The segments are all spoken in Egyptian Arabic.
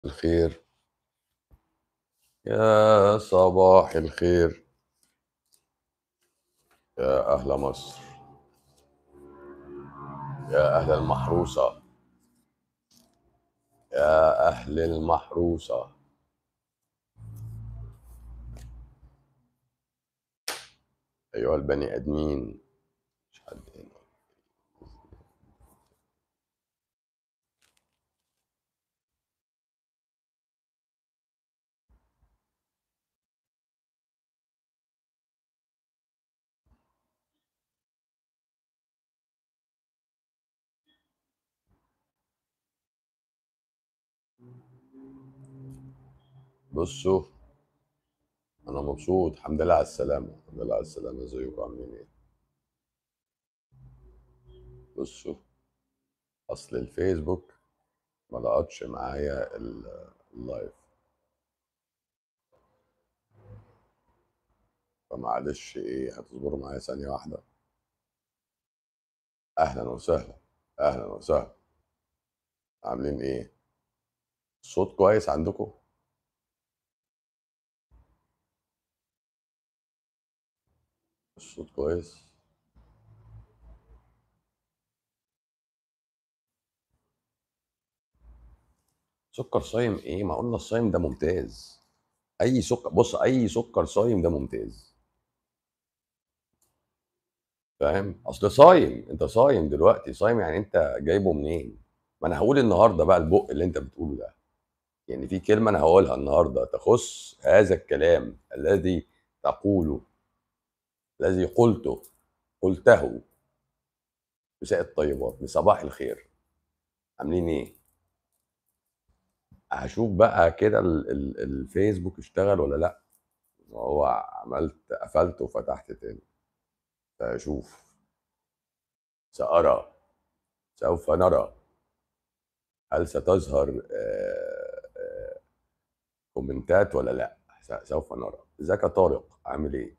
الخير يا صباح الخير يا أهل مصر يا أهل المحروسة يا أهل المحروسة أيها البني آدمين مش حد هنا بصوا أنا مبسوط الحمد لله على السلامة الحمد لله على السلامة ازيكم عاملين إيه بصوا أصل الفيسبوك ما لقطش معايا ال- اللايف فمعلش إيه هتصبروا معايا ثانية واحدة أهلا وسهلا أهلا وسهلا عاملين إيه الصوت كويس عندكم الصوت كويس سكر صايم ايه ما قلنا الصايم ده ممتاز اي سكر بص اي سكر صايم ده ممتاز فاهم اصل صايم انت صايم دلوقتي صايم يعني انت جايبه منين ما انا هقول النهارده بقى البق اللي انت بتقوله ده يعني في كلمه انا هقولها النهارده تخص هذا الكلام الذي تقوله الذي قلته قلته مساء الطيبات بصباح الخير عاملين ايه هشوف بقى كده ال- ال- الفيسبوك اشتغل ولا لا هو عملت قفلته وفتحت تاني فاشوف سأرى سوف نرى هل ستظهر آه، آه، كومنتات ولا لا س- سوف نرى ازيك يا طارق عامل ايه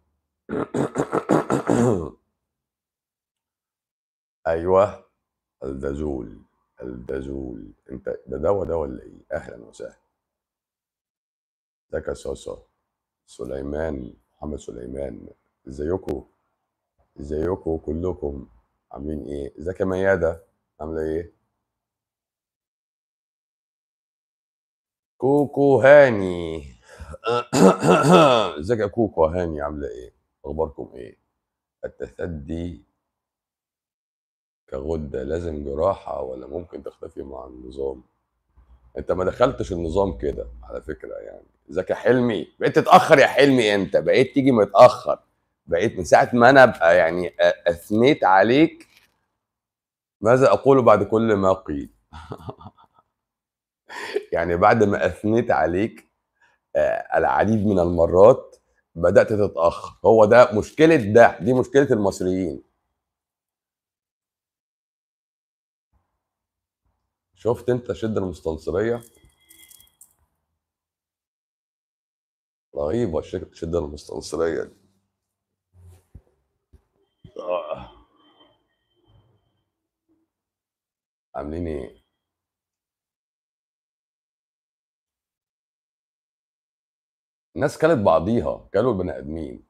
ايوه الدزول الدزول انت ده دواء ده ولا ايه اهلا وسهلا ازيك يا صاصا سليمان محمد سليمان ازيكم ازيكم كلكم عاملين ايه ازيك يا ميادة عامله ايه كوكو هاني ازيك يا كوكو هاني عامله ايه اخباركم ايه التثدي كغدة لازم جراحة ولا ممكن تختفي مع النظام انت ما دخلتش النظام كده على فكرة يعني ازيك يا حلمي بقيت تتأخر يا حلمي انت بقيت تيجي متأخر بقيت من ساعة ما انا ابقى يعني أ- اثنيت عليك ماذا اقول بعد كل ما قيل يعني بعد ما اثنيت عليك آه، العديد من المرات بدأت تتأخر هو ده مشكلة ده دي مشكلة المصريين شفت انت الشدة المستنصرية رهيبة الش- الشدة المستنصرية دي آه. عاملين ايه الناس كلت بعضيها كلوا البني ادمين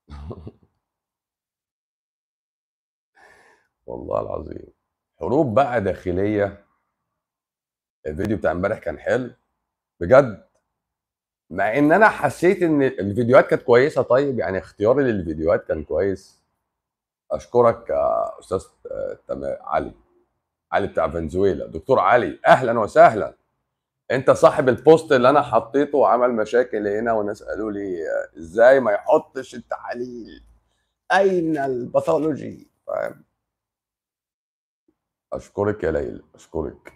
والله العظيم حروب بقى داخلية الفيديو بتاع امبارح كان حلو بجد مع ان انا حسيت ان الفيديوهات كانت كويسة طيب يعني اختياري للفيديوهات كان كويس اشكرك يا استاذ آه، تمام علي علي بتاع فنزويلا دكتور علي اهلا وسهلا انت صاحب البوست اللي انا حطيته وعمل مشاكل هنا والناس قالوا لي آه، ازاي ما يحطش التحاليل اين الباثولوجي فاهم اشكرك يا ليلى اشكرك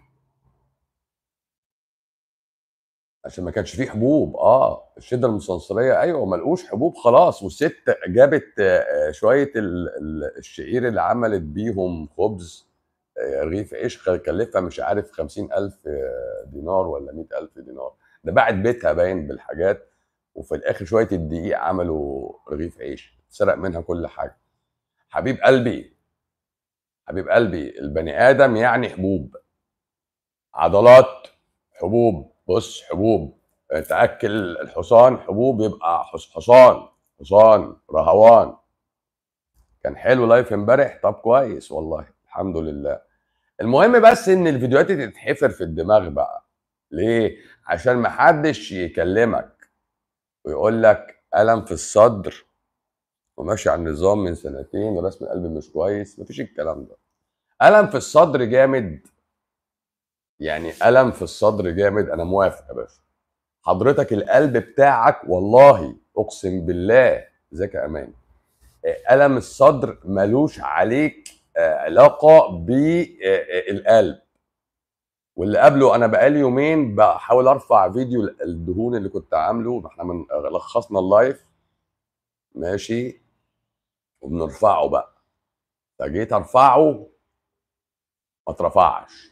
عشان ما كانش فيه حبوب اه الشده المستنصريه ايوه ما لقوش حبوب خلاص والست جابت آه، شويه ال- ال- الشعير اللي عملت بيهم خبز آه، رغيف عيش خ- كلفها مش عارف خمسين ألف آه، دينار ولا مئة ألف دينار ده باعت بيتها باين بالحاجات وفي الآخر شوية الدقيق عملوا رغيف عيش سرق منها كل حاجة حبيب قلبي حبيب قلبي البني آدم يعني حبوب عضلات حبوب بص حبوب تاكل الحصان حبوب يبقى حص- حصان حصان رهوان كان حلو لايف امبارح طب كويس والله الحمد لله المهم بس ان الفيديوهات دي تتحفر في الدماغ بقى ليه عشان محدش يكلمك ويقول لك الم في الصدر وماشي على النظام من سنتين ورسم القلب مش كويس مفيش الكلام ده الم في الصدر جامد يعني الم في الصدر جامد انا موافق يا باشا حضرتك القلب بتاعك والله اقسم بالله ذاك امان آه، الم الصدر ملوش عليك آه، علاقه بالقلب واللي قبله انا بقالي يومين بحاول ارفع فيديو الدهون اللي كنت عامله احنا من لخصنا اللايف ماشي وبنرفعه بقى فجيت ارفعه ما اترفعش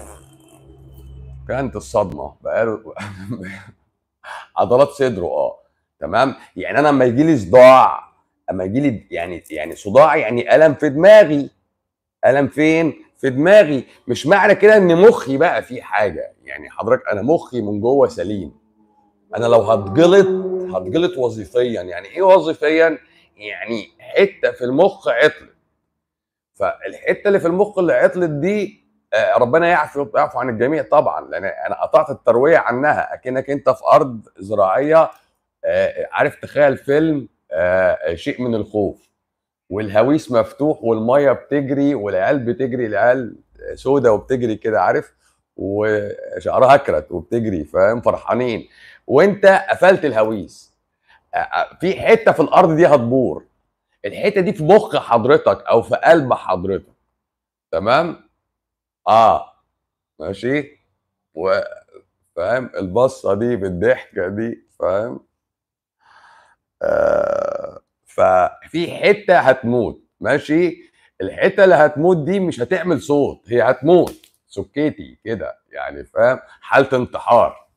كانت الصدمه بقاله عضلات صدره اه تمام يعني انا لما يجي لي صداع اما يجي لي يعني يعني صداع يعني الم في دماغي الم فين في دماغي مش معنى كده ان مخي بقى فيه حاجه يعني حضرتك انا مخي من جوه سليم انا لو هتجلط هتجلط وظيفيا يعني ايه وظيفيا يعني حته في المخ عطلت فالحته اللي في المخ اللي عطلت دي آه، ربنا يعفو يعفو عن الجميع طبعا لان انا قطعت الترويه عنها اكنك انت في ارض زراعيه آه، عارف تخيل فيلم آه، شيء من الخوف والهويس مفتوح والميه بتجري والعيال بتجري العيال سودة وبتجري كده عارف وشعرها اكرت وبتجري فاهم فرحانين وانت قفلت الهويس آه، آه، في حته في الارض دي هتبور الحته دي في مخ حضرتك او في قلب حضرتك تمام اه ماشي و فاهم البصه دي بالضحكه دي فاهم آه ففي حته هتموت ماشي الحته اللي هتموت دي مش هتعمل صوت هي هتموت سكيتي كده يعني فاهم حاله انتحار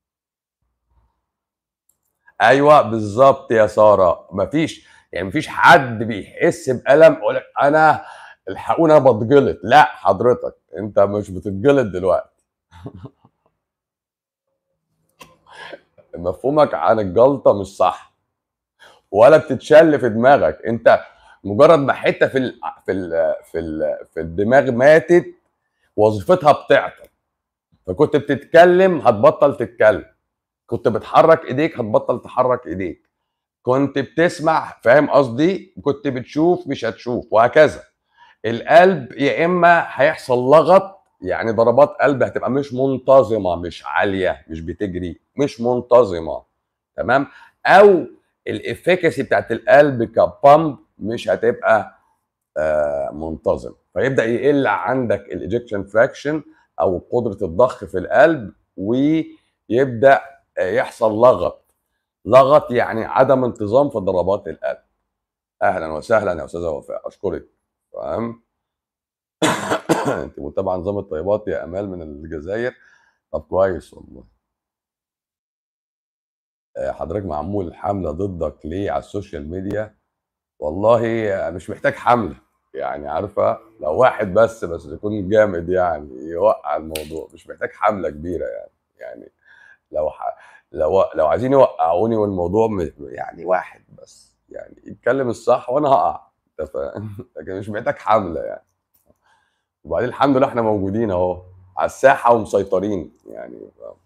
ايوه بالظبط يا ساره مفيش يعني مفيش حد بيحس بالم يقول لك انا الحقونا انا بتجلط لا حضرتك انت مش بتتجلط دلوقتي مفهومك عن الجلطه مش صح ولا بتتشل في دماغك انت مجرد ما حته في ال في ال في ال في الدماغ ماتت وظيفتها بتعطل فكنت بتتكلم هتبطل تتكلم كنت بتحرك ايديك هتبطل تحرك ايديك كنت بتسمع فاهم قصدي كنت بتشوف مش هتشوف وهكذا القلب يا اما هيحصل لغط يعني ضربات قلب هتبقى مش منتظمه مش عاليه مش بتجري مش منتظمه تمام او الافكاسي بتاعت القلب كبامب مش هتبقى آه منتظم فيبدا يقل عندك الايجكشن فراكشن او قدره الضخ في القلب ويبدا يحصل لغط لغط يعني عدم انتظام في ضربات القلب اهلا وسهلا يا استاذه وفاء اشكرك فاهم انت متابعه نظام الطيبات يا امال من الجزائر طب كويس والله آه، حضرتك معمول حمله ضدك ليه على السوشيال ميديا والله مش محتاج حمله يعني عارفه لو واحد بس بس يكون جامد يعني يوقع الموضوع مش محتاج حمله كبيره يعني يعني لو ح... لو لو عايزين يوقعوني والموضوع م- يعني واحد بس يعني يتكلم الصح وانا هقع انت فاهم لكن مش محتاج حمله يعني وبعدين الحمد لله احنا موجودين اهو على الساحه ومسيطرين يعني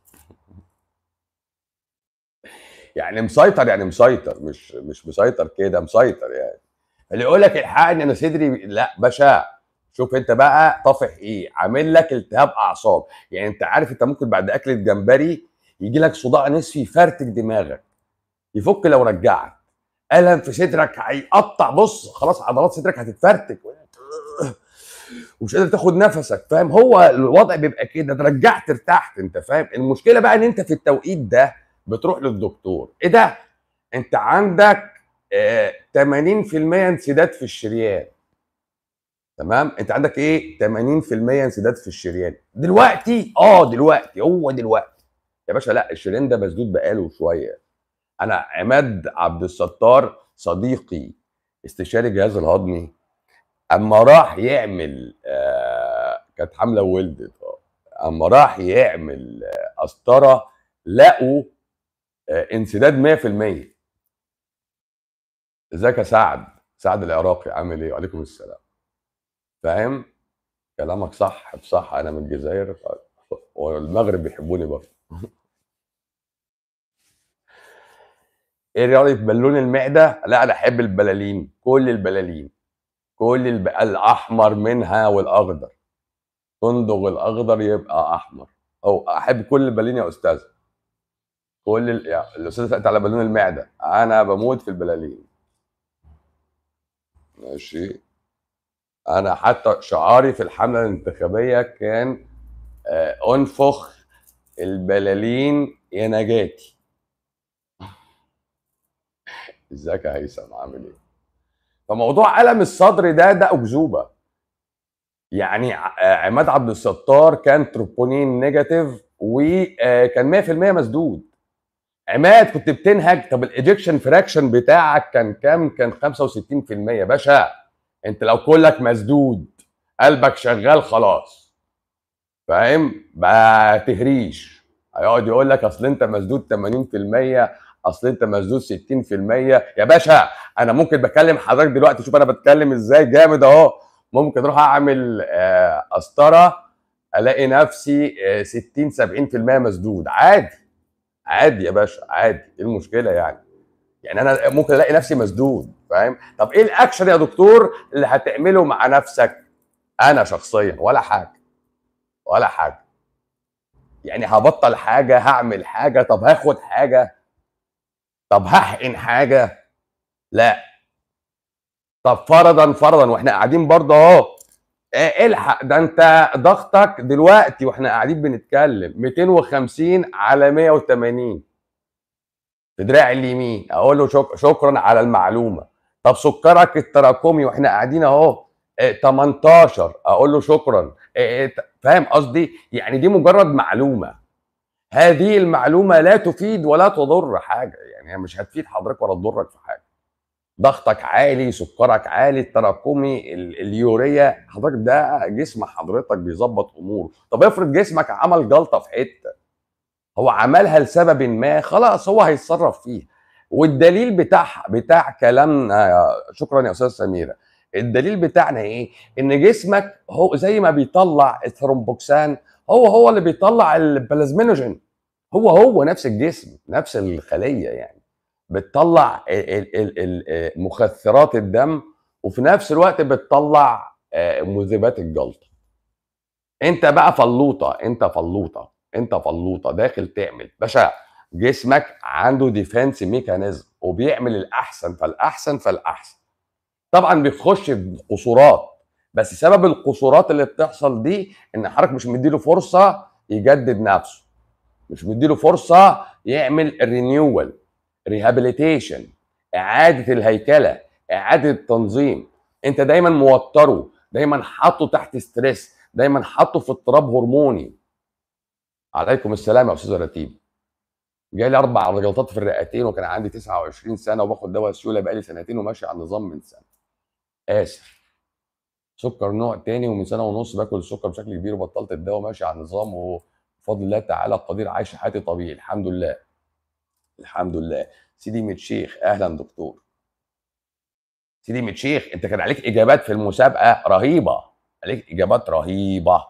يعني مسيطر يعني مسيطر مش مش مسيطر كده مسيطر يعني اللي يقول لك الحقني انا صدري لا باشا شوف انت بقى طافح ايه عامل لك التهاب اعصاب يعني انت عارف انت ممكن بعد اكله جمبري يجي لك صداع نصفي يفرتك دماغك يفك لو رجعت الم في صدرك هيقطع بص خلاص عضلات صدرك هتتفرتك ومش قادر تاخد نفسك فاهم هو الوضع بيبقى كده ده رجعت ارتحت انت فاهم المشكله بقى ان انت في التوقيت ده بتروح للدكتور ايه ده انت عندك آه 80% انسداد في الشريان تمام انت عندك ايه 80% انسداد في الشريان دلوقتي اه دلوقتي هو دلوقتي يا باشا لا الشريان ده مسدود بقاله شويه انا عماد عبد الستار صديقي استشاري الجهاز الهضمي اما راح يعمل آه كانت حامله وولدت اه اما راح يعمل قسطره لقوا انسداد 100% ازيك يا سعد سعد العراقي عامل ايه وعليكم السلام فاهم كلامك صح بصح انا من الجزائر والمغرب بيحبوني برضه ايه رياضه بالون المعده لا انا احب البلالين كل البلالين كل الب... الاحمر منها والاخضر تندغ الاخضر يبقى احمر او احب كل البلالين يا استاذ كل ال... يعني الاستاذ سالت على بالون المعده انا بموت في البلالين ماشي انا حتى شعاري في الحمله الانتخابيه كان آه، انفخ البلالين يا نجاتي ازيك يا هيثم عامل ايه فموضوع الم الصدر ده ده اكذوبه يعني آه، عماد عبد الستار كان تروبونين نيجاتيف وكان 100% مسدود عماد كنت بتنهج طب الايجكشن فراكشن بتاعك كان كام كان 65% باشا انت لو كلك مسدود قلبك شغال خلاص فاهم ما تهريش هيقعد يقول لك اصل انت مسدود 80% اصل انت مسدود 60% يا باشا انا ممكن بكلم حضرتك دلوقتي شوف انا بتكلم ازاي جامد اهو ممكن اروح اعمل آه، قسطره الاقي نفسي آه، 60 70% مسدود عادي عادي يا باشا عادي ايه المشكله يعني يعني انا ممكن الاقي نفسي مسدود فاهم طب ايه الاكشن يا دكتور اللي هتعمله مع نفسك انا شخصيا ولا حاجه ولا حاجه يعني هبطل حاجه هعمل حاجه طب هاخد حاجه طب هحقن حاجه لا طب فرضا فرضا واحنا قاعدين برضه اهو إيه الحق ده انت ضغطك دلوقتي واحنا قاعدين بنتكلم 250 على 180 في دراعي اليمين اقول له شك... شكرا على المعلومه طب سكرك التراكمي واحنا قاعدين اهو إيه 18 اقول له شكرا إيه فاهم قصدي يعني دي مجرد معلومه هذه المعلومه لا تفيد ولا تضر حاجه يعني هي مش هتفيد حضرتك ولا تضرك في حاجه ضغطك عالي سكرك عالي التراكمي ال- اليوريا حضرتك ده جسم حضرتك بيظبط اموره طب افرض جسمك عمل جلطه في حته هو عملها لسبب ما خلاص هو هيتصرف فيها والدليل بتاع بتاع كلامنا شكرا يا استاذ سميره الدليل بتاعنا ايه ان جسمك هو زي ما بيطلع الثرومبوكسان هو هو اللي بيطلع البلازمينوجين هو هو نفس الجسم نفس الخليه يعني بتطلع ال- ال- ال- مخثرات الدم وفي نفس الوقت بتطلع آه، مذيبات الجلطه انت بقى فلوطه انت فلوطه انت فلوطه داخل تعمل باشا جسمك عنده ديفense ميكانيزم وبيعمل الاحسن فالاحسن فالاحسن طبعا بيخش في قصورات بس سبب القصورات اللي بتحصل دي ان حضرتك مش مديله فرصه يجدد نفسه مش مديله فرصه يعمل الرينيوال ريهابيليتيشن اعاده الهيكله اعاده التنظيم انت دايما موتره دايما حاطه تحت ستريس دايما حاطه في اضطراب هرموني عليكم السلام يا استاذ رتيب جاي لي اربع جلطات في الرئتين وكان عندي 29 سنه وباخد دواء سيوله بقالي سنتين وماشي على النظام من سنه اسف سكر نوع تاني ومن سنه ونص باكل السكر بشكل كبير وبطلت الدواء ماشي على النظام وبفضل الله تعالى القدير عايش حياتي طبيعي الحمد لله الحمد لله سيدي متشيخ اهلا دكتور سيدي متشيخ انت كان عليك اجابات في المسابقه رهيبه عليك اجابات رهيبه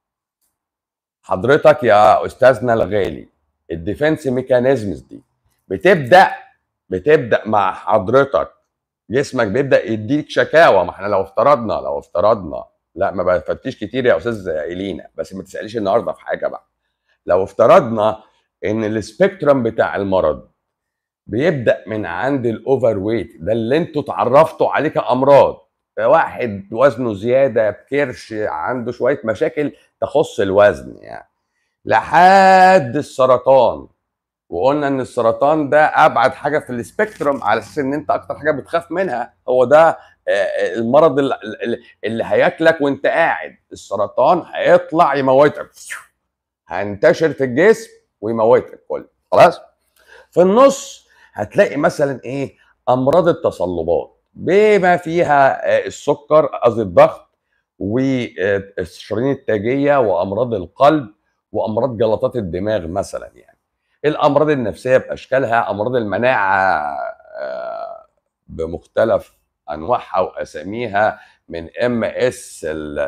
حضرتك يا استاذنا الغالي الديفنس ميكانيزمز دي بتبدا بتبدا مع حضرتك جسمك بيبدا يديك شكاوى ما احنا لو افترضنا لو افترضنا لا ما بفتيش كتير يا استاذ ايلينا بس ما تساليش النهارده في حاجه بقى لو افترضنا ان السبيكترم بتاع المرض بيبدا من عند الاوفر ويت ده اللي انتوا اتعرفتوا عليه كامراض واحد وزنه زياده بكرش عنده شويه مشاكل تخص الوزن يعني لحد السرطان وقلنا ان السرطان ده ابعد حاجه في السبيكترم على اساس ان انت اكتر حاجه بتخاف منها هو ده آه، المرض ال- ال- اللي هياكلك وانت قاعد السرطان هيطلع يموتك هينتشر في الجسم ويموتك كله خلاص في النص هتلاقي مثلا ايه امراض التصلبات بما فيها آه، السكر قصدي الضغط والشرايين التاجيه وامراض القلب وامراض جلطات الدماغ مثلا يعني الامراض النفسيه باشكالها امراض المناعه آه، بمختلف انواعها واساميها من ام اس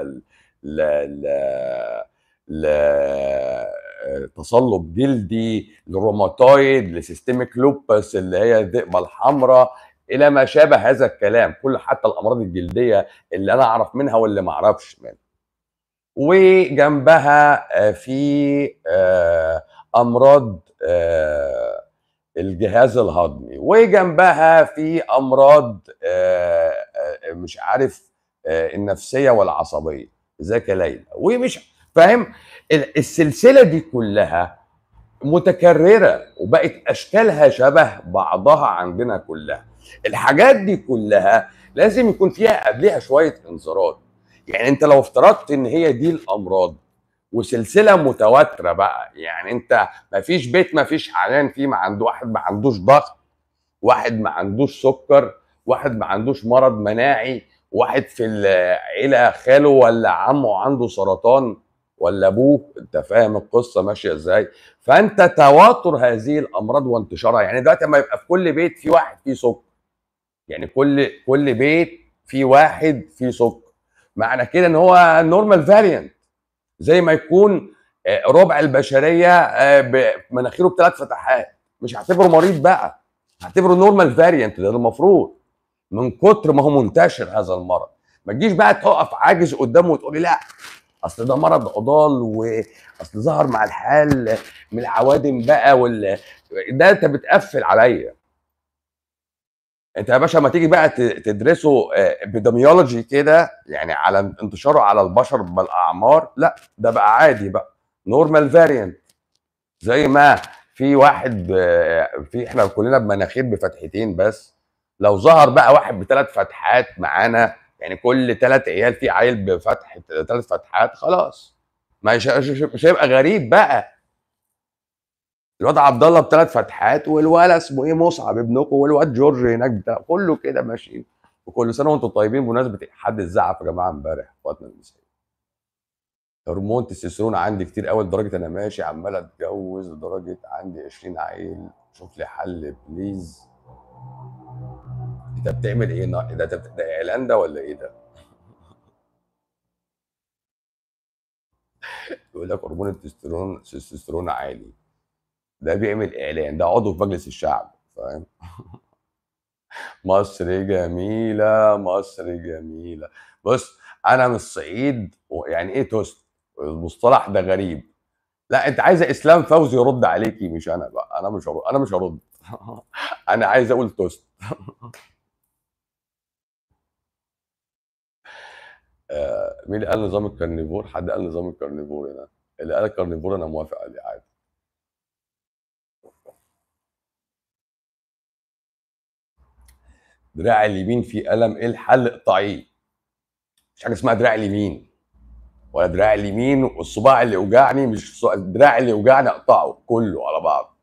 لتصلب جلدي لروماتويد لسيستميك لوبس اللي هي الذئبه الحمراء الى ما شابه هذا الكلام كل حتى الامراض الجلديه اللي انا اعرف منها واللي ما اعرفش منها وجنبها آه، في آه، امراض آه، الجهاز الهضمي وجنبها في امراض مش عارف النفسيه والعصبيه ازيك يا ليلى ومش فاهم السلسله دي كلها متكرره وبقت اشكالها شبه بعضها عندنا كلها الحاجات دي كلها لازم يكون فيها قبلها شويه انذارات يعني انت لو افترضت ان هي دي الامراض وسلسله متواتره بقى يعني انت ما فيش بيت ما فيش حاليا فيه ما عنده واحد ما عندوش ضغط واحد ما عندوش سكر واحد ما عندوش مرض مناعي واحد في العيله خاله ولا عمه عنده سرطان ولا ابوه انت فاهم القصه ماشيه ازاي فانت تواتر هذه الامراض وانتشارها يعني دلوقتي لما يبقى في كل بيت في واحد فيه سكر يعني كل كل بيت في واحد فيه سكر معنى كده ان هو نورمال فاريانت زي ما يكون آه، ربع البشريه آه، مناخيره بثلاث فتحات مش هعتبره مريض بقى هعتبره نورمال فاريانت ده المفروض من كتر ما هو منتشر هذا المرض ما تجيش بقى تقف عاجز قدامه وتقولي لا اصل ده مرض عضال واصل ظهر مع الحال من العوادم بقى وال ده انت بتقفل عليا انت يا باشا لما تيجي بقى تدرسه ابيديميولوجي كده يعني على انتشاره على البشر بالاعمار لا ده بقى عادي بقى نورمال فاريانت زي ما في واحد في احنا كلنا بمناخير بفتحتين بس لو ظهر بقى واحد بثلاث فتحات معانا يعني كل ثلاث عيال في عيل بفتح ثلاث فتحات خلاص مش مش هيبقى غريب بقى الواد عبد الله بثلاث فتحات والولد اسمه ايه مصعب ابنكم والواد جورج هناك بتاع كله كده ماشي وكل سنه وانتم طيبين بمناسبه حد الزعف يا جماعه امبارح وقتنا المسائي هرمون تستوستيرون عندي كتير قوي لدرجه انا ماشي عمال اتجوز لدرجه عندي 20 عيل شوف لي حل بليز انت بتعمل ايه ده ده, ده اعلان ده ولا ايه ده؟ يقول لك هرمون التستوستيرون التستوستيرون عالي ده بيعمل اعلان ده عضو في مجلس الشعب فاهم مصر جميله مصر جميله بص انا من الصعيد يعني ايه توست المصطلح ده غريب لا انت عايزه اسلام فوزي يرد عليكي مش انا بقى انا مش هرد انا مش هرد انا عايز اقول توست آه، مين اللي قال نظام الكرنيفور حد قال نظام الكرنيفور هنا اللي قال الكرنيفور انا موافق عليه عادي دراع اليمين فيه الم ايه الحل اقطعيه مش حاجه اسمها دراع اليمين ولا دراع اليمين والصباع اللي وجعني مش الدراع اللي وجعني اقطعه كله على بعض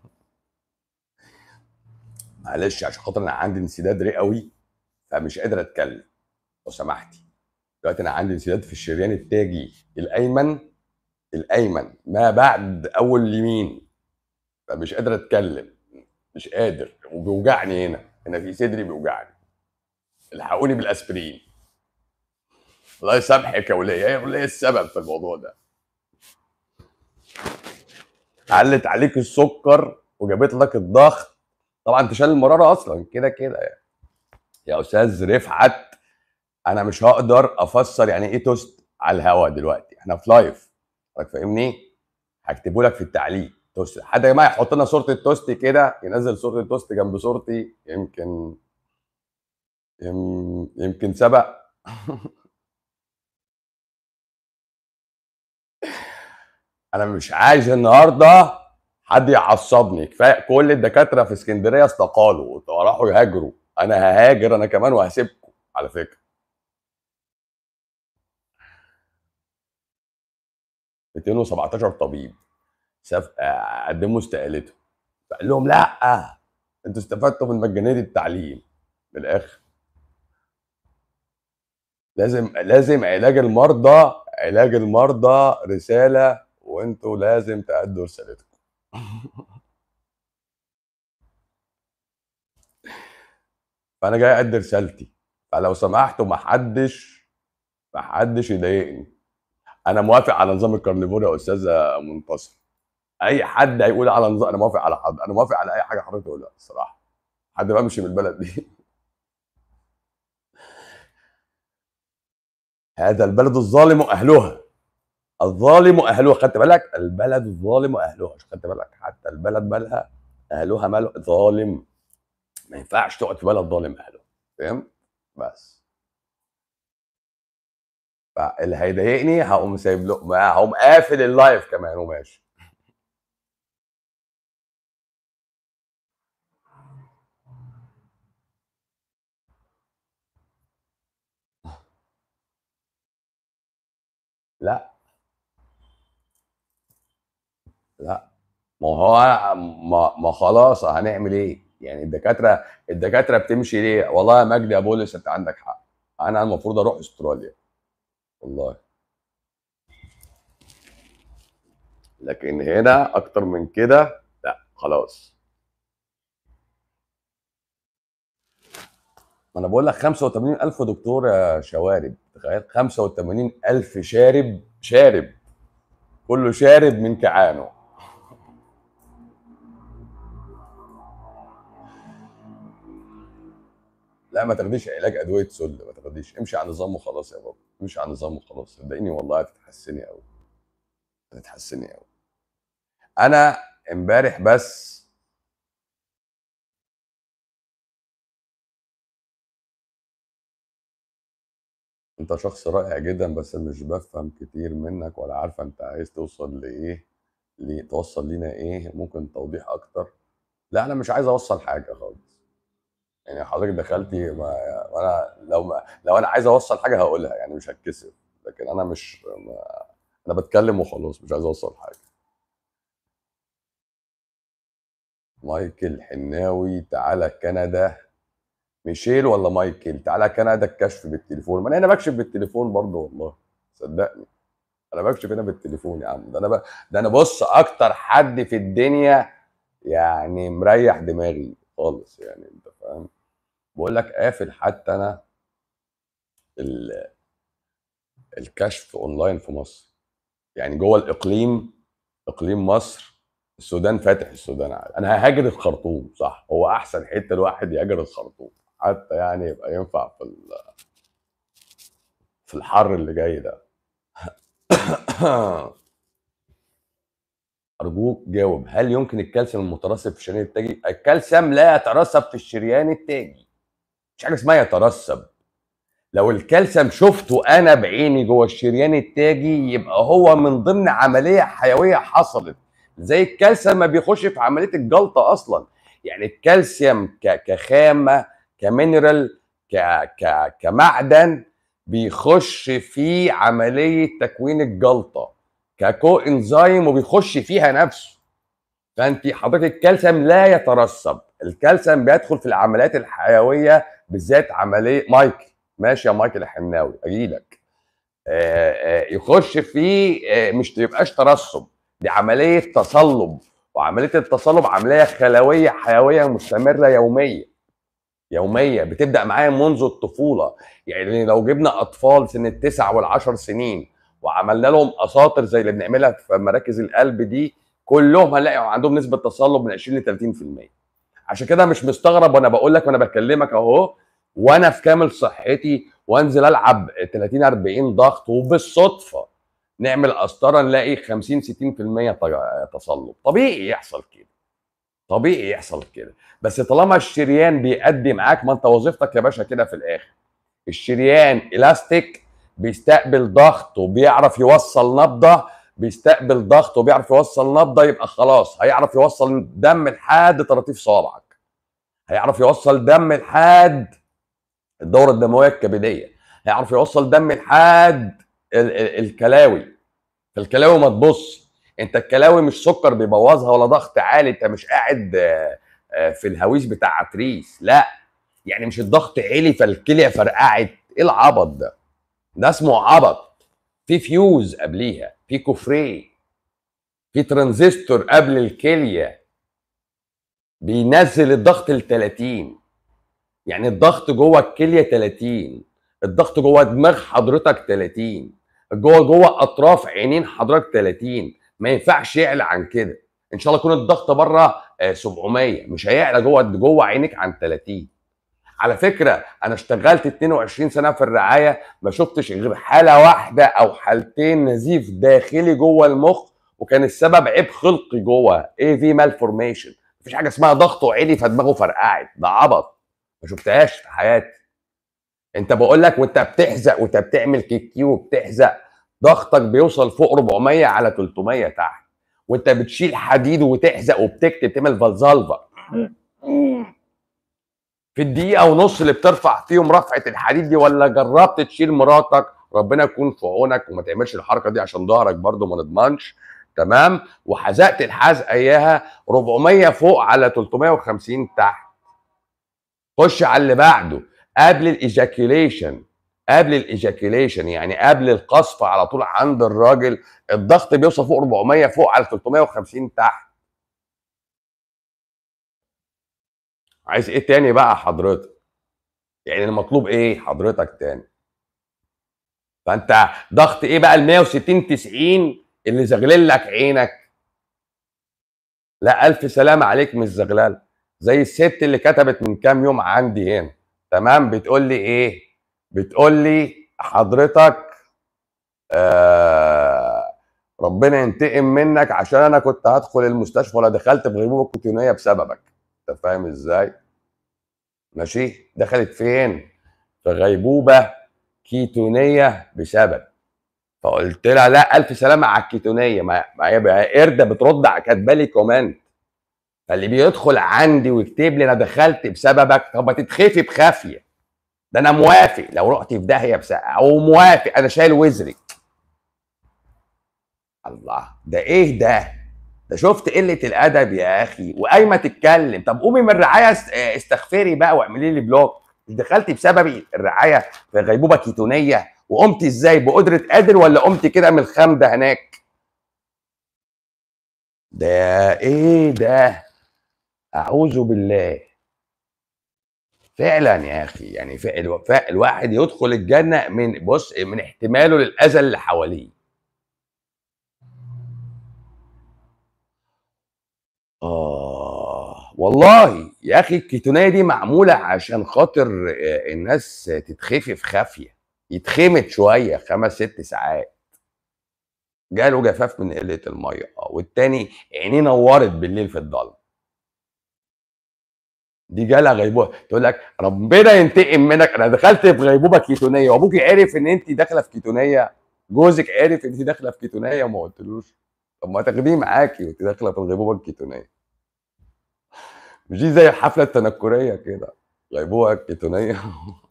معلش عشان خاطر انا عندي انسداد رئوي فمش قادر اتكلم لو سمحتي دلوقتي انا عندي انسداد في الشريان التاجي الايمن الايمن ما بعد اول اليمين فمش قادر اتكلم مش قادر وبيوجعني هنا هنا في صدري بيوجعني الحقوني بالاسبرين الله يسامحك يا وليه ايه السبب في الموضوع ده علت عليك السكر وجابت لك الضغط طبعا تشال المراره اصلا كده كده يعني يا استاذ رفعت انا مش هقدر افسر يعني ايه توست على الهوا دلوقتي احنا في لايف فاهمني هكتبه لك في التعليق توست حد يا جماعه يحط لنا صوره التوست كده ينزل صوره التوست جنب صورتي يمكن يمكن سبق انا مش عايز النهارده حد يعصبني كفايه كل الدكاتره في اسكندريه استقالوا وراحوا يهاجروا انا ههاجر انا كمان وهسيبكم على فكره 217 طبيب قدموا استقالتهم فقال لهم لا انتوا استفدتوا من مجانيه التعليم من الاخر لازم لازم علاج المرضى علاج المرضى رساله و وانتوا لازم تأدوا رسالتكم فانا جاي ادي رسالتي فلو سمحتوا ما حدش ما حدش يضايقني انا موافق على نظام الكارنيفور يا استاذه منتصر اي حد هيقول على نظام انا موافق على حد انا موافق على اي حاجه حضرتك تقولها الصراحه حد بمشي من البلد دي هذا البلد الظالم واهلها الظالم واهلها خدت بالك البلد الظالم واهلها خدت بالك حتى البلد مالها اهلها مال ظالم ما ينفعش تقعد في بلد ظالم اهله فاهم بس فاللي هيضايقني هقوم سايب له ما هقوم قافل اللايف كمان وماشي لا لا ما هو ما, ما خلاص هنعمل ايه يعني الدكاتره الدكاتره بتمشي ليه والله يا مجدي يا بولس انت عندك حق انا المفروض اروح استراليا والله لكن هنا اكتر من كده لا خلاص ما انا بقول لك 85000 دكتور يا شوارب تخيل 85000 شارب شارب كله شارب من كعانه لا ما تاخديش علاج ادويه سل ما تاخديش امشي على نظام وخلاص يا بابا امشي على نظام وخلاص صدقيني والله هتتحسني قوي هتتحسني قوي انا امبارح بس انت شخص رائع جدا بس مش بفهم كتير منك ولا عارفه انت عايز توصل لايه ليه توصل لينا ايه ممكن توضيح اكتر لا انا مش عايز اوصل حاجه خالص يعني حضرتك دخلتي ما انا لو ما لو انا عايز اوصل حاجه هقولها يعني مش هتكسف لكن انا مش ما انا بتكلم وخلاص مش عايز اوصل حاجه مايكل حناوي تعالى كندا ميشيل ولا مايكل تعالى كندا الكشف بالتليفون ما انا هنا بكشف بالتليفون برضه والله صدقني انا بكشف هنا بالتليفون يا عم ده انا ب... ده انا بص اكتر حد في الدنيا يعني مريح دماغي خالص يعني انت فاهم بقول لك قافل حتى انا ال... الكشف اونلاين في مصر يعني جوه الاقليم اقليم مصر السودان فاتح السودان عادي انا ههاجر الخرطوم صح هو احسن حته الواحد يهاجر الخرطوم حتى يعني يبقى ينفع في ال... في الحر اللي جاي ده ارجوك جاوب هل يمكن الكالسيوم المترسب في الشريان التاجي الكالسيوم لا يترسب في الشريان التاجي مش حاجه اسمها يترسب لو الكالسيوم شفته انا بعيني جوه الشريان التاجي يبقى هو من ضمن عمليه حيويه حصلت زي الكالسيوم ما بيخش في عمليه الجلطه اصلا يعني الكالسيوم كخامه كمينرال ك ك كمعدن بيخش في عمليه تكوين الجلطه ككو انزيم وبيخش فيها نفسه فانت حضرتك الكالسيوم لا يترسب الكالسيوم بيدخل في العمليات الحيويه بالذات عمليه مايكل ماشي يا مايكل الحناوي اجيلك يخش في مش تبقاش ترسب دي عمليه تصلب وعمليه التصلب عمليه خلويه حيويه مستمره يوميه يوميه بتبدا معايا منذ الطفوله يعني لو جبنا اطفال سن التسع والعشر سنين وعملنا لهم اساطر زي اللي بنعملها في مراكز القلب دي كلهم هنلاقي عندهم نسبه تصلب من 20 ل 30% عشان كده مش مستغرب وانا بقول لك وانا بكلمك اهو وانا في كامل صحتي وانزل العب 30 40 ضغط وبالصدفه نعمل قسطره نلاقي 50 60% تصلب طبيعي يحصل كده طبيعي يحصل كده بس طالما الشريان بيأدي معاك ما انت وظيفتك يا باشا كده في الاخر الشريان الاستيك بيستقبل ضغط وبيعرف يوصل نبضه بيستقبل ضغط وبيعرف يوصل نبضه يبقى خلاص هيعرف يوصل دم لحد طراطيف صوابعك هيعرف يوصل دم لحد الدوره الدمويه الكبديه هيعرف يوصل دم لحد الكلاوي فالكلاوي ما تبص انت الكلاوي مش سكر بيبوظها ولا ضغط عالي انت مش قاعد في الهويس بتاع عتريس لا يعني مش الضغط عالي فالكليه فرقعت ايه العبط ده ده اسمه عبط في فيوز قبليها في كفريه في ترانزستور قبل الكليه بينزل الضغط ل 30 يعني الضغط جوه الكليه 30 الضغط جوه دماغ حضرتك 30 جوه جوه اطراف عينين حضرتك 30 ما ينفعش يعلى عن كده ان شاء الله يكون الضغط بره 700 مش هيعلى جوه جوه عينك عن 30 على فكره انا اشتغلت 22 سنه في الرعايه ما شفتش غير حاله واحده او حالتين نزيف داخلي جوه المخ وكان السبب عيب خلقي جوه اي في مالفورميشن مفيش حاجه اسمها ضغطه عالي فدماغه فرقعت ده عبط ما شفتهاش في حياتي انت بقول لك وانت بتحزق وانت بتعمل كيكي وبتحزق ضغطك بيوصل فوق 400 على 300 تحت وانت بتشيل حديد وتحزق وبتكتب تعمل فالزالفا في الدقيقه ونص اللي بترفع فيهم رفعه الحديد دي ولا جربت تشيل مراتك ربنا يكون في عونك وما تعملش الحركه دي عشان ظهرك برده ما نضمنش تمام وحزقت الحزقه اياها 400 فوق على 350 تحت خش على اللي بعده قبل الايجاكيوليشن قبل الايجاكيوليشن يعني قبل القصف على طول عند الراجل الضغط بيوصل فوق 400 فوق على 350 تحت عايز ايه تاني بقى حضرتك يعني المطلوب ايه حضرتك تاني فانت ضغط ايه بقى ال 160 90 اللي زغلل لك عينك لا الف سلامه عليك من الزغلال زي الست اللي كتبت من كام يوم عندي هنا تمام بتقول لي ايه بتقول لي حضرتك آه ربنا ينتقم منك عشان انا كنت هدخل المستشفى ولا دخلت في غيبوبه كوتينيه بسببك انت فاهم ازاي ماشي دخلت فين في غيبوبه كيتونيه بسبب فقلت لها لا الف سلامه على الكيتونيه ما هي قرده بترد كاتبه لي كومنت فاللي بيدخل عندي ويكتب لي انا دخلت بسببك طب ما تتخفي بخافيه ده انا موافق لو رحت في داهيه بس او موافق انا شايل وزرك الله ده ايه ده ده شفت قله الادب يا اخي وقايمه تتكلم طب قومي من الرعايه استغفري بقى واعملي لي بلوك دخلتي بسببي الرعايه في غيبوبه كيتونيه وقمت ازاي بقدره قادر ولا قمت كده من الخمده هناك ده ايه ده اعوذ بالله فعلا يا اخي يعني فعل الواحد يدخل الجنه من بص من احتماله للاذى اللي حواليه آه والله يا أخي الكيتونية دي معمولة عشان خاطر الناس تتخفي في خافية يتخمت شوية خمس ست ساعات جاله جفاف من قلة المية والتاني عينيه نورت بالليل في الضلمة دي جالها غيبوبه تقول لك ربنا ينتقم منك انا دخلت في غيبوبه كيتونيه وابوكي عرف ان انت داخله في كيتونيه جوزك عرف ان انت داخله في كيتونيه وما قلتلوش طب ما تاخديه معاكي وانت داخله في الغيبوبه الكيتونيه مش دي زي الحفله التنكريه كده غيبوبه كيتونيه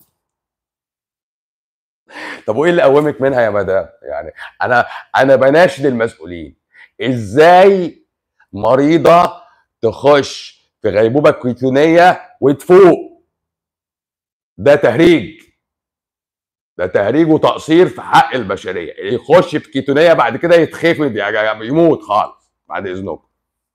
طب وايه اللي قومك منها يا مدام يعني انا انا بناشد المسؤولين ازاي مريضه تخش في غيبوبه كيتونيه وتفوق ده تهريج ده تهريج وتقصير في حق البشريه اللي يخش في كيتونيه بعد كده يتخفض يموت خالص بعد اذنكم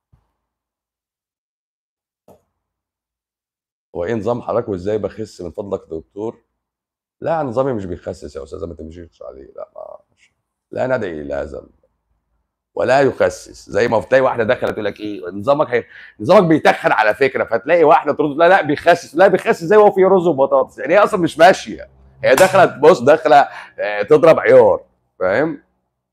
هو ايه نظام حضرتك وازاي بخس من فضلك يا دكتور لا نظامي مش بيخسس يا استاذه ما تمشيش عليه لا ما لا ندعي الى هذا ولا يخسس زي ما تلاقي واحده داخله تقول لك ايه نظامك هي... نظامك بيتخن على فكره فتلاقي واحده ترد لا لا بيخسس لا بيخسس زي هو في رز وبطاطس يعني هي اصلا مش ماشيه هي داخله تبص داخله آه، تضرب عيار فاهم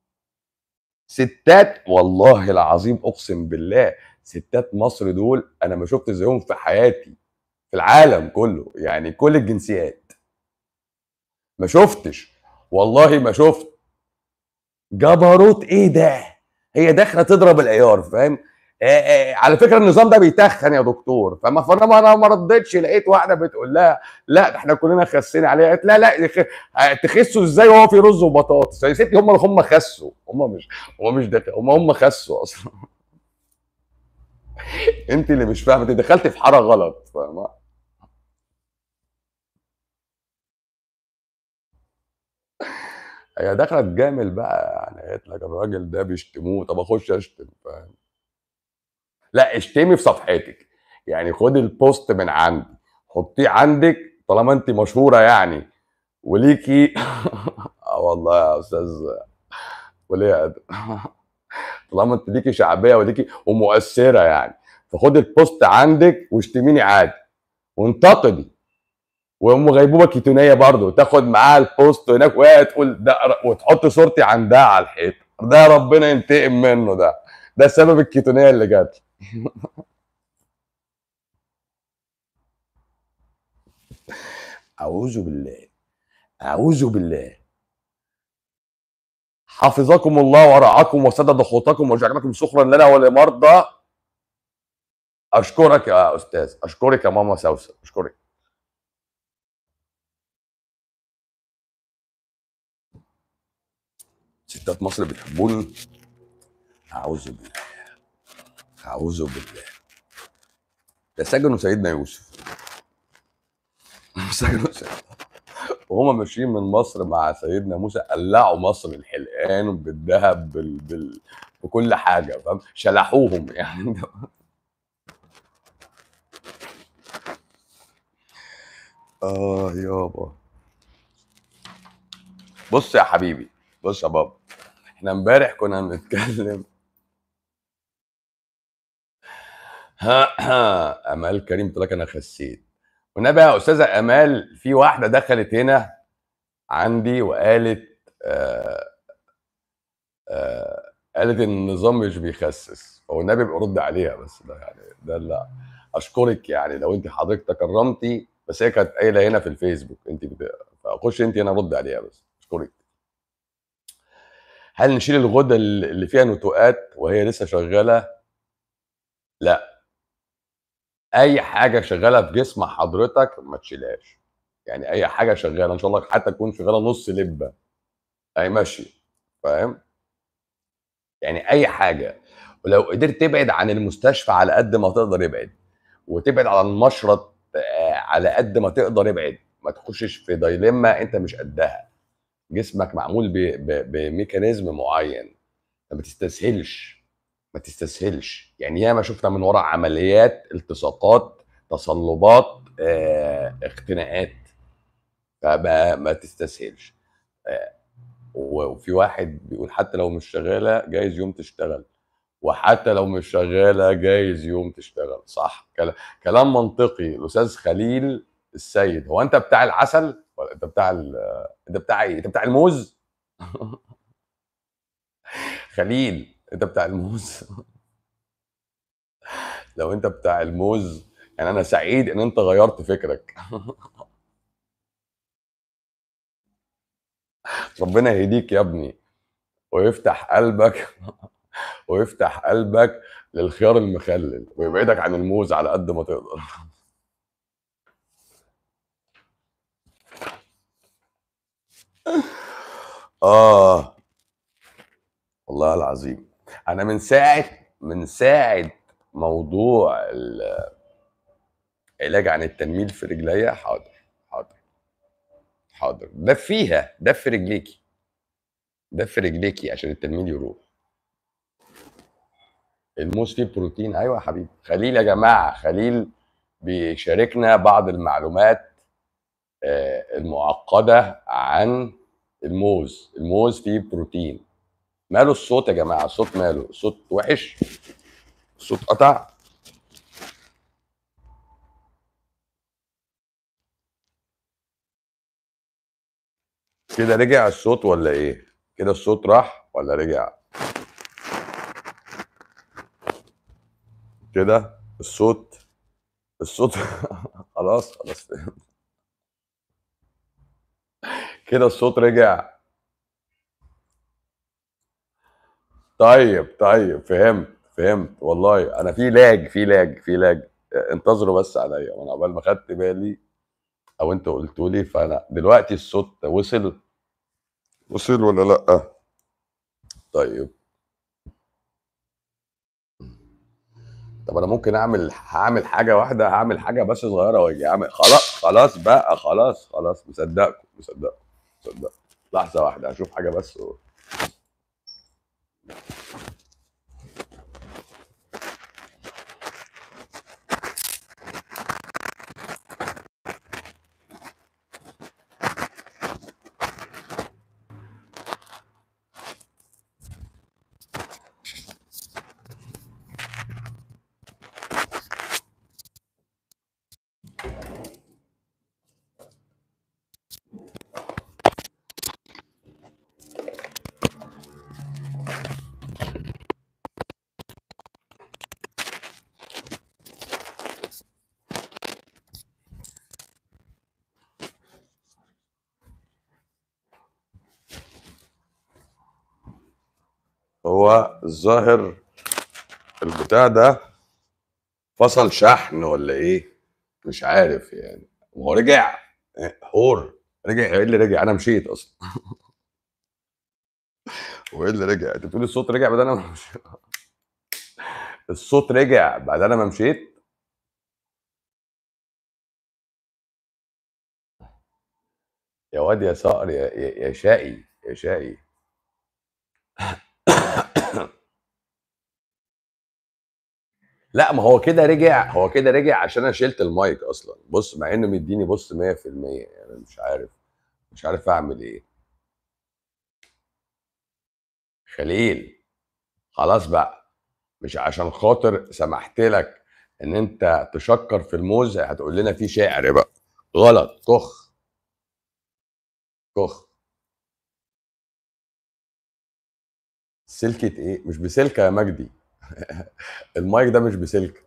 ستات والله العظيم اقسم بالله ستات مصر دول انا ما شفت زيهم في حياتي في العالم كله يعني كل الجنسيات ما شفتش والله ما شفت جبروت ايه ده هي داخله تضرب العيار فاهم آه آه على فكره النظام ده بيتخن يا دكتور فما فانا ما ما ردتش لقيت واحده بتقول لها لا احنا كلنا خسينا عليه قالت لا لا آه، تخسوا ازاي وهو في رز وبطاطس يا ستي هم هم خسوا هم مش هم مش دخل هم هم خسوا اصلا انت اللي مش فاهمه انت دخلت في حاره غلط فاهمه هي داخله تجامل بقى يعني قالت لك الراجل ده بيشتموه طب اخش اشتم فاهم لا اشتمي في صفحتك يعني خدي البوست من عندي حطيه عندك طالما انت مشهوره يعني وليكي اه والله يا استاذ وليه طالما انت ليكي شعبيه وليكي ومؤثره يعني فخدي البوست عندك واشتميني عادي وانتقدي وام غيبوبه كيتونيه برضه تاخد معاها البوست هناك وهي تقول ده وتحط صورتي عندها على الحيط ده ربنا ينتقم منه ده ده سبب الكيتونيه اللي جات لي اعوذ بالله اعوذ بالله حفظكم الله ورعاكم وسدد خطاكم وجعلكم سخرا لنا ولمرضى اشكرك يا استاذ اشكرك يا ماما سوسن اشكرك ستات مصر بتحبوني اعوذ بالله اعوذ بالله ده سجنوا سيدنا يوسف سجنوا سيدنا وهما ماشيين من مصر مع سيدنا موسى قلعوا مصر الحلقان بالذهب بال... بال... بكل حاجه فاهم شلحوهم يعني اه يابا بص يا حبيبي بص يا بابا احنا امبارح كنا بنتكلم امال كريم قلت لك انا خسيت والنبي يا استاذه امال في واحده دخلت هنا عندي وقالت آه آه قالت ان النظام مش بيخسس والنبي بيبقى رد عليها بس ده يعني ده لا اشكرك يعني لو انت حضرتك تكرمتي بس هي كانت قايله هنا في الفيسبوك انت بت... فخش انت هنا رد عليها بس اشكرك هل نشيل الغده اللي فيها نتوءات وهي لسه شغاله لا اي حاجه شغاله في جسم حضرتك ما تشيلهاش يعني اي حاجه شغاله ان شاء الله حتى تكون شغاله نص لبه اي ماشي فاهم يعني اي حاجه ولو قدرت تبعد عن المستشفى على قد ما تقدر ابعد وتبعد عن المشرط على قد ما تقدر ابعد ما تخشش في دايلما انت مش قدها جسمك معمول بميكانيزم معين ما تستسهلش ما تستسهلش يعني ياما شفنا من وراء عمليات التصاقات تصلبات اه اختناقات فما ما تستسهلش اه وفي واحد بيقول حتى لو مش شغاله جايز يوم تشتغل وحتى لو مش شغاله جايز يوم تشتغل صح كلام منطقي الاستاذ خليل السيد هو انت بتاع العسل ولا انت بتاع انت بتاع ايه انت بتاع الموز خليل انت بتاع الموز لو انت بتاع الموز يعني انا سعيد ان انت غيرت فكرك ربنا يهديك يا ابني ويفتح قلبك ويفتح قلبك للخيار المخلل ويبعدك عن الموز على قد ما تقدر اه والله العظيم انا من ساعه من ساعه موضوع العلاج عن التنميل في رجليا حاضر حاضر حاضر دفيها دف رجليكي دف رجليكي عشان التنميل يروح الموز فيه بروتين ايوه يا حبيبي خليل يا جماعه خليل بيشاركنا بعض المعلومات المعقده عن الموز الموز فيه بروتين ماله الصوت يا جماعه الصوت ماله الصوت وحش الصوت قطع كده رجع الصوت ولا ايه كده الصوت راح ولا رجع كده الصوت الصوت خلاص خلاص كده الصوت رجع طيب طيب فهمت فهمت والله انا في لاج في لاج في لاج انتظروا بس عليا وانا عقبال ما خدت بالي او انتوا قلتوا لي فانا دلوقتي الصوت وصل وصل ولا لا طيب طب انا ممكن اعمل هعمل حاجه واحده هعمل حاجه بس صغيره واجي اعمل خلاص خلاص بقى خلاص خلاص مصدقكم مصدقكم مصدقكم لحظه واحده هشوف حاجه بس و... هو الظاهر البتاع ده فصل شحن ولا ايه مش عارف يعني وهو رجع حور رجع ايه اللي رجع انا مشيت اصلا وايه اللي رجع انت بتقول الصوت رجع بعد انا ما مشيت الصوت رجع بعد انا ما مشيت يا واد يا صقر يا يا يا شقي يا شقي لا ما هو كده رجع هو كده رجع عشان انا شلت المايك اصلا بص مع انه مديني بص 100% يعني مش عارف مش عارف اعمل ايه خليل خلاص بقى مش عشان خاطر سمحت لك ان انت تشكر في الموز هتقول لنا فيه شعر بقى غلط كخ كخ سلكة ايه مش بسلكة يا مجدي المايك ده مش بسلك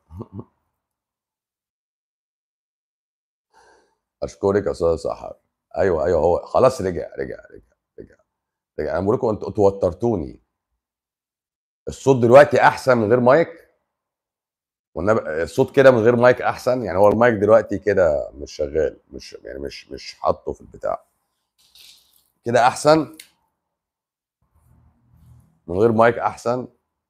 اشكرك يا استاذ سحر ايوه ايوه هو خلاص رجع رجع رجع رجع رجع انا بقول لكم انتوا انتوا وترتوني الصوت دلوقتي احسن من غير مايك والنبي الصوت كده من غير مايك احسن يعني هو المايك دلوقتي كده مش شغال مش يعني مش مش حاطه في البتاع كده احسن من غير مايك احسن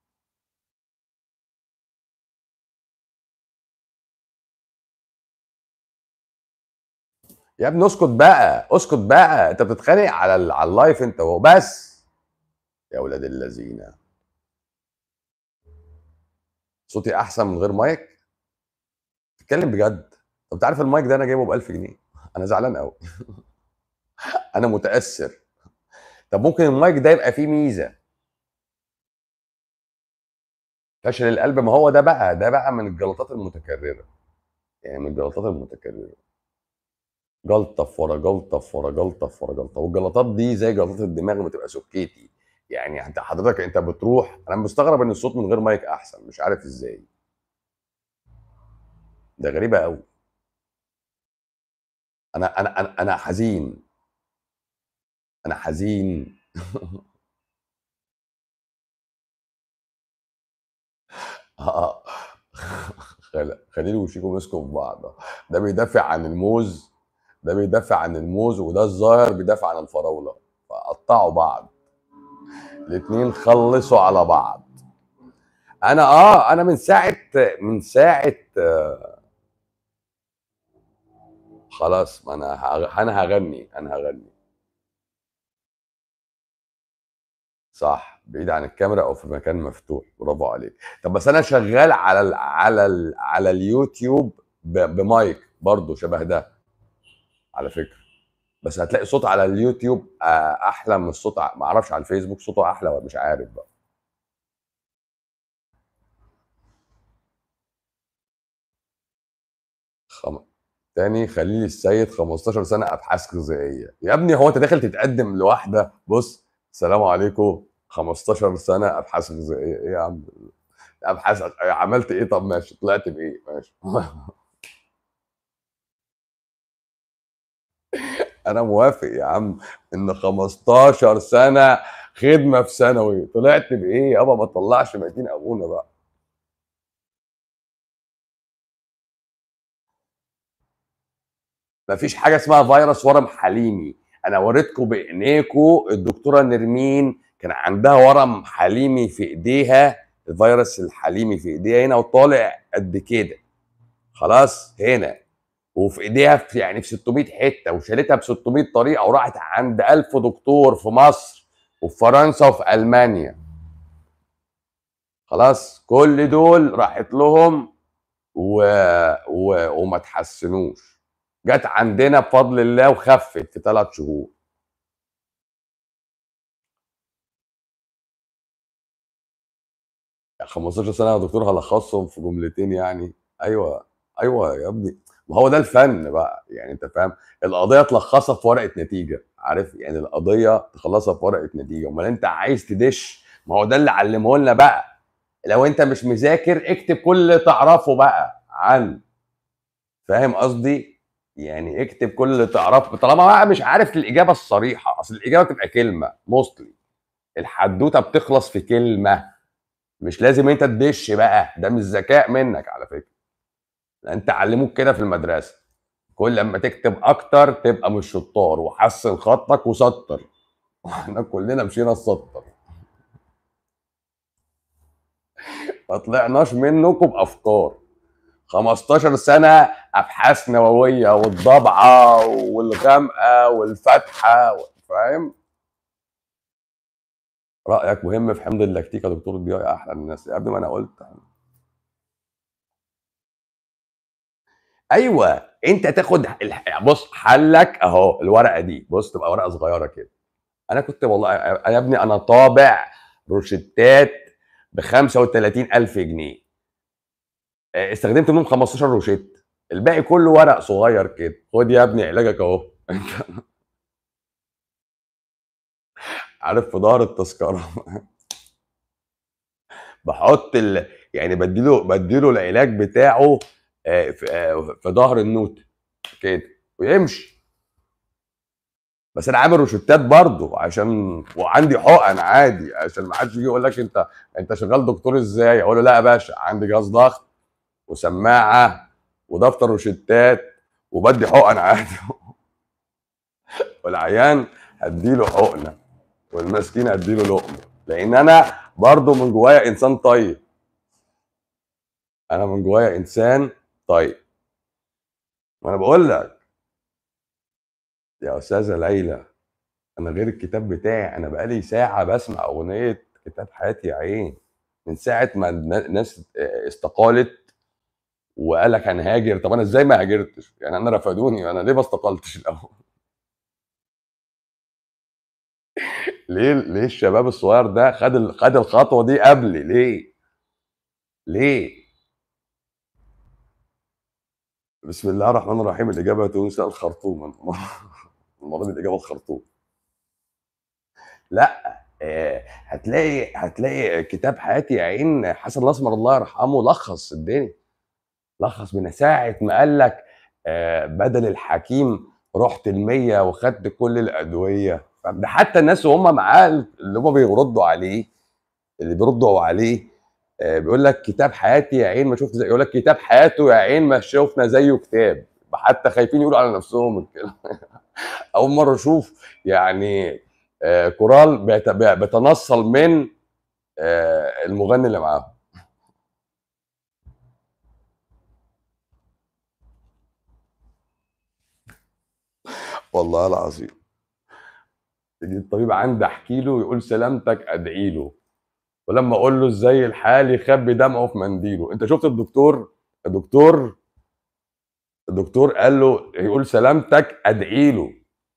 يا ابني اسكت بقى اسكت بقى انت بتتخانق على ال- على اللايف انت وهو بس يا ولاد اللذينه صوتي احسن من غير مايك تتكلم بجد طب انت عارف المايك ده انا جايبه ب 1000 جنيه انا زعلان قوي انا متاثر طب ممكن المايك ده يبقى فيه ميزه فشل القلب ما هو ده بقى ده بقى من الجلطات المتكرره يعني من الجلطات المتكرره جلطه في ورا جلطه في ورا جلطه في ورا جلطه والجلطات دي زي جلطات الدماغ بتبقى سكيتي يعني انت حضرتك انت بتروح انا مستغرب ان الصوت من غير مايك احسن مش عارف ازاي ده غريبه قوي انا انا انا انا حزين انا حزين اه خل- خليل وشيكو مسكوا في بعض ده بيدافع عن الموز ده بيدافع عن الموز وده الظاهر بيدافع عن الفراوله فقطعوا بعض الاتنين خلصوا على بعض انا اه انا من ساعه من ساعه آه، خلاص ما انا هغ- انا هغني انا هغني صح بعيد عن الكاميرا او في مكان مفتوح برافو عليك طب بس انا شغال على ال على ال على اليوتيوب ب- بمايك برضو شبه ده على فكره بس هتلاقي صوت على اليوتيوب آه، احلى من الصوت ع- ما اعرفش على الفيسبوك صوته احلى ولا مش عارف بقى خم... تاني خليل السيد 15 سنه ابحاث غذائيه يا ابني هو انت داخل تتقدم لواحده بص السلام عليكم 15 سنه ابحاث غذائيه ايه يا عم ابحاث عملت ايه طب ماشي طلعت بايه ماشي انا موافق يا عم ان 15 سنه خدمه في ثانوي طلعت بايه يابا ما تطلعش ميتين ابونا بقى مفيش حاجه اسمها فيروس ورم حليمي انا وريتكم بعينيكم الدكتوره نرمين كان عندها ورم حليمي في ايديها الفيروس الحليمي في ايديها هنا وطالع قد كده خلاص هنا وفي ايديها في يعني في 600 حته وشالتها ب 600 طريقه وراحت عند 1000 دكتور في مصر وفي فرنسا وفي المانيا خلاص كل دول راحت لهم و... و... وما تحسنوش جت عندنا بفضل الله وخفت في ثلاث شهور 15 سنه يا دكتور هلخصهم في جملتين يعني ايوه ايوه يا ابني ما هو ده الفن بقى يعني انت فاهم القضيه تلخصها في ورقه نتيجه عارف يعني القضيه تخلصها في ورقه نتيجه امال انت عايز تدش ما هو ده اللي علمه لنا بقى لو انت مش مذاكر اكتب كل اللي تعرفه بقى عن فاهم قصدي يعني اكتب كل اللي تعرفه طالما بقى مش عارف الاجابه الصريحه اصل الاجابه بتبقى كلمه موستلي الحدوته بتخلص في كلمه مش لازم انت تدش بقى ده مش ذكاء منك على فكره انت علموك كده في المدرسه كل لما تكتب اكتر تبقى مش شطار وحسن خطك وسطر واحنا كلنا مشينا السطر ما طلعناش منكم بافكار 15 سنه ابحاث نوويه والضبعه والغامقه والفتحه فاهم رايك مهم في حمض اللاكتيك يا دكتور ضياء احلى من الناس قبل ما انا قلت ايوه انت تاخد بص حلك اهو الورقه دي بص تبقى ورقه صغيره كده انا كنت والله يا ابني انا طابع روشتات ب 35000 جنيه استخدمت منهم 15 روشت الباقي كله ورق صغير كده خد يا ابني علاجك اهو عارف في ظهر التذكره بحط ال... يعني بديله بديله العلاج بتاعه آه، آه، في ظهر النوت كده ويمشي بس انا عامل روشتات برضه عشان وعندي حقن عادي عشان ما حدش يجي يقول لك انت انت شغال دكتور ازاي اقول له لا يا باشا عندي جهاز ضغط وسماعه ودفتر روشتات وبدي حقن عادي والعيان هديله حقنه والمسكين اديله لقمه لان انا برضه من جوايا انسان طيب انا من جوايا انسان طيب وانا بقول لك يا استاذه ليلى انا غير الكتاب بتاعي انا بقالي ساعه بسمع اغنيه كتاب حياتي يا عين من ساعه ما الناس استقالت وقال لك هنهاجر طب انا ازاي ما هاجرتش يعني انا رفضوني انا ليه ما استقلتش الاول ليه ليه الشباب الصغير ده خد خد الخطوه دي قبلي ليه ليه بسم الله الرحمن الرحيم الاجابه تونس الخرطوم المره دي الاجابه الخرطوم لا آه، هتلاقي هتلاقي كتاب حياتي يا عين حسن الاسمر الله يرحمه لخص الدنيا لخص من ساعه ما قال لك آه، بدل الحكيم رحت المية وخدت كل الادويه ده حتى الناس وهم معاه اللي هم بيردوا عليه اللي بيردوا عليه آه، بيقول لك كتاب حياتي يا عين ما شفت زي يقول لك كتاب حياته يا عين ما شفنا زيه كتاب حتى خايفين يقولوا على نفسهم الكلام اول مره اشوف يعني آه، كورال بيتنصل من آه، المغني اللي معاهم والله العظيم يجي الطبيب عندي احكي له يقول سلامتك ادعي له ولما اقول له ازاي الحال يخبي دمعه في منديله انت شفت الدكتور الدكتور الدكتور قال له يقول سلامتك ادعي له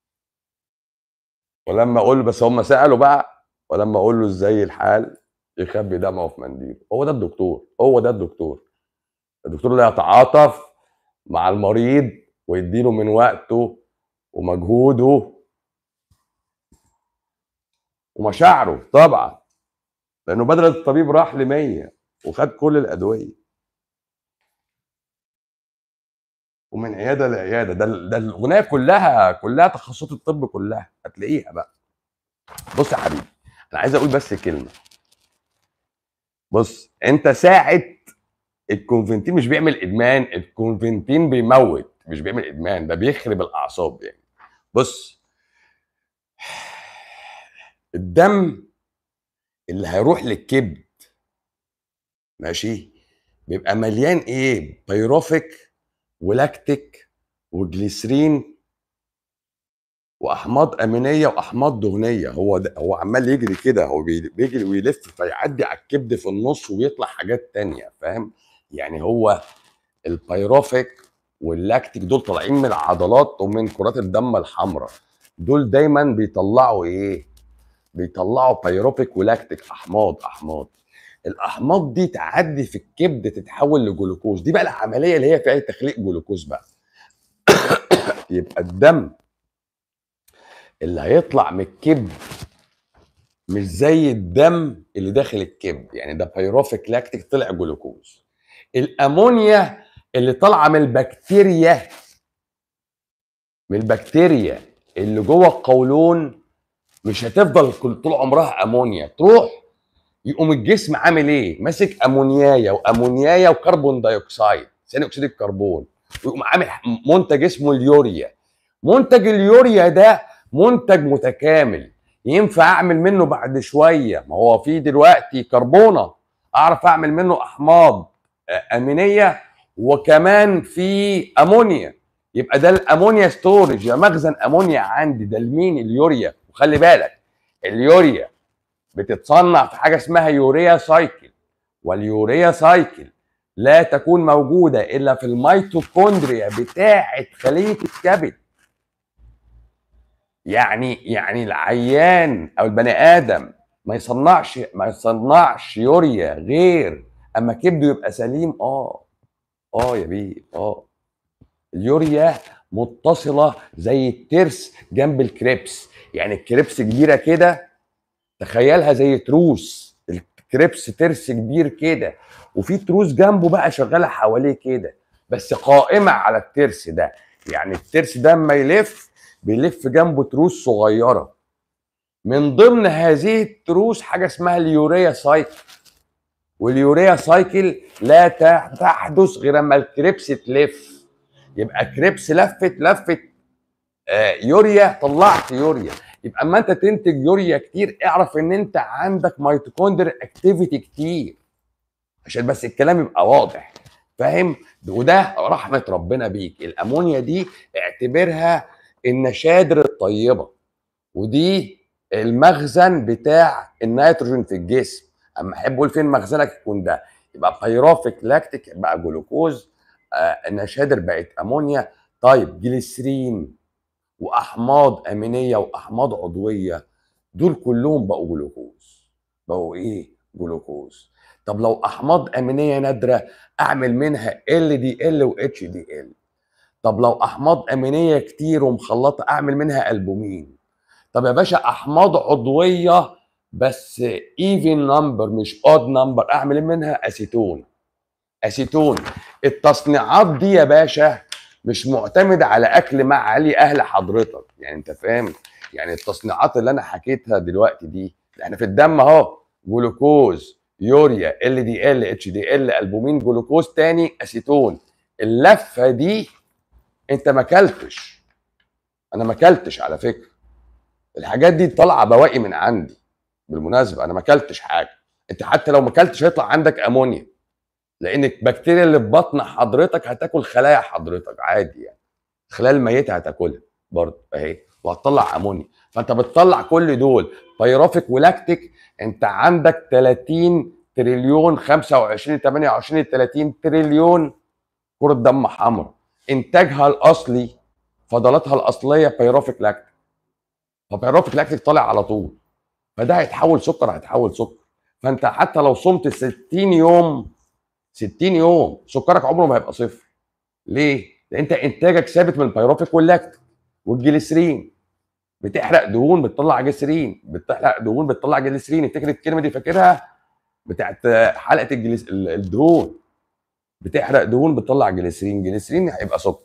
ولما اقول له بس هم سالوا بقى ولما اقول له ازاي الحال يخبي دمعه في منديله هو ده الدكتور هو ده الدكتور الدكتور اللي يتعاطف مع المريض ويديله من وقته ومجهوده ومشاعره طبعا لانه بدل الطبيب راح ل 100 وخد كل الادويه ومن عياده لعياده ده ده الاغنيه كلها كلها تخصصات الطب كلها هتلاقيها بقى بص يا حبيبي انا عايز اقول بس كلمه بص انت ساعه الكونفنتين مش بيعمل ادمان الكونفنتين بيموت مش بيعمل ادمان ده بيخرب الاعصاب يعني بص الدم اللي هيروح للكبد ماشي بيبقى مليان ايه بيروفيك ولاكتيك وجليسرين واحماض امينيه واحماض دهنيه هو ده هو عمال يجري كده هو بي- بيجري ويلف فيعدي على الكبد في النص ويطلع حاجات تانية فاهم يعني هو البيروفيك واللاكتيك دول طالعين من العضلات ومن كرات الدم الحمراء دول دايما بيطلعوا ايه بيطلعوا بيروفيك ولاكتيك احماض احماض الاحماض دي تعدي في الكبد تتحول لجلوكوز دي بقى العمليه اللي هي فيها تخليق جلوكوز بقى يبقى الدم اللي هيطلع من الكبد مش زي الدم اللي داخل الكبد يعني ده بيروفيك لاكتيك طلع جلوكوز الامونيا اللي طالعه من البكتيريا من البكتيريا اللي جوه القولون مش هتفضل كل طول عمرها امونيا تروح يقوم الجسم عامل ايه ماسك امونيايا وامونيايا وكربون دايوكسيد ثاني اكسيد الكربون ويقوم عامل منتج اسمه اليوريا منتج اليوريا ده منتج متكامل ينفع اعمل منه بعد شويه ما هو في دلوقتي كربونه اعرف اعمل منه احماض آه، امينيه وكمان في امونيا يبقى ده الامونيا ستورج يا مخزن امونيا عندي ده المين اليوريا وخلي بالك اليوريا بتتصنع في حاجه اسمها يوريا سايكل واليوريا سايكل لا تكون موجوده الا في الميتوكوندريا بتاعه خليه الكبد يعني يعني العيان او البني ادم ما يصنعش ما يصنعش يوريا غير اما كبده يبقى سليم اه اه يا بيه اه اليوريا متصله زي الترس جنب الكريبس يعني الكريبس كبيره كده تخيلها زي تروس الكريبس ترس كبير كده وفي تروس جنبه بقى شغاله حواليه كده بس قائمه على الترس ده يعني الترس ده اما يلف بيلف جنبه تروس صغيره من ضمن هذه التروس حاجه اسمها اليوريا سايكل واليوريا سايكل لا تحدث غير اما الكريبس تلف يبقى كريبس لفت لفت آه يوريا طلعت يوريا يبقى اما انت تنتج يوريا كتير اعرف ان انت عندك ميتوكوندر اكتيفيتي كتير عشان بس الكلام يبقى واضح فاهم وده رحمه ربنا بيك الامونيا دي اعتبرها النشادر الطيبه ودي المخزن بتاع النيتروجين في الجسم اما احب اقول فين مخزنك يكون ده يبقى بيروفيك لاكتيك بقى جلوكوز آه النشادر بقت امونيا طيب جليسرين واحماض امينيه واحماض عضويه دول كلهم بقوا جلوكوز بقوا ايه جلوكوز طب لو احماض امينيه نادره اعمل منها ال دي ال واتش دي ال طب لو احماض امينيه كتير ومخلطه اعمل منها البومين طب يا باشا احماض عضويه بس ايفن نمبر مش اود نمبر اعمل منها اسيتون اسيتون التصنيعات دي يا باشا مش معتمدة على اكل مع علي اهل حضرتك يعني انت فاهم يعني التصنيعات اللي انا حكيتها دلوقتي دي احنا في الدم اهو جلوكوز يوريا ال دي ال اتش دي ال البومين جلوكوز تاني اسيتون اللفه دي انت ما اكلتش انا ما اكلتش على فكره الحاجات دي طالعه بواقي من عندي بالمناسبه انا ما اكلتش حاجه انت حتى لو ما اكلتش هيطلع عندك امونيا لان البكتيريا اللي في بطن حضرتك هتاكل خلايا حضرتك عادي يعني الخلايا الميته هتاكلها برضه اهي وهتطلع امونيا فانت بتطلع كل دول بيروفيك ولاكتيك انت عندك 30 تريليون 25 28 30 تريليون كرة دم حمراء انتاجها الاصلي فضلاتها الاصليه بيروفيك لاكتيك فبيروفيك لاكتيك طالع على طول فده هيتحول سكر هيتحول سكر فانت حتى لو صمت 60 يوم 60 يوم سكرك عمره ما هيبقى صفر ليه؟ لان انت انتاجك ثابت من البيروفيك واللاكتيك والجليسرين بتحرق دهون بتطلع جليسرين بتحرق دهون بتطلع جليسرين افتكر الكلمه دي فاكرها بتاعت حلقه الجليس الدهون بتحرق دهون بتطلع جليسرين جليسرين هيبقى سكر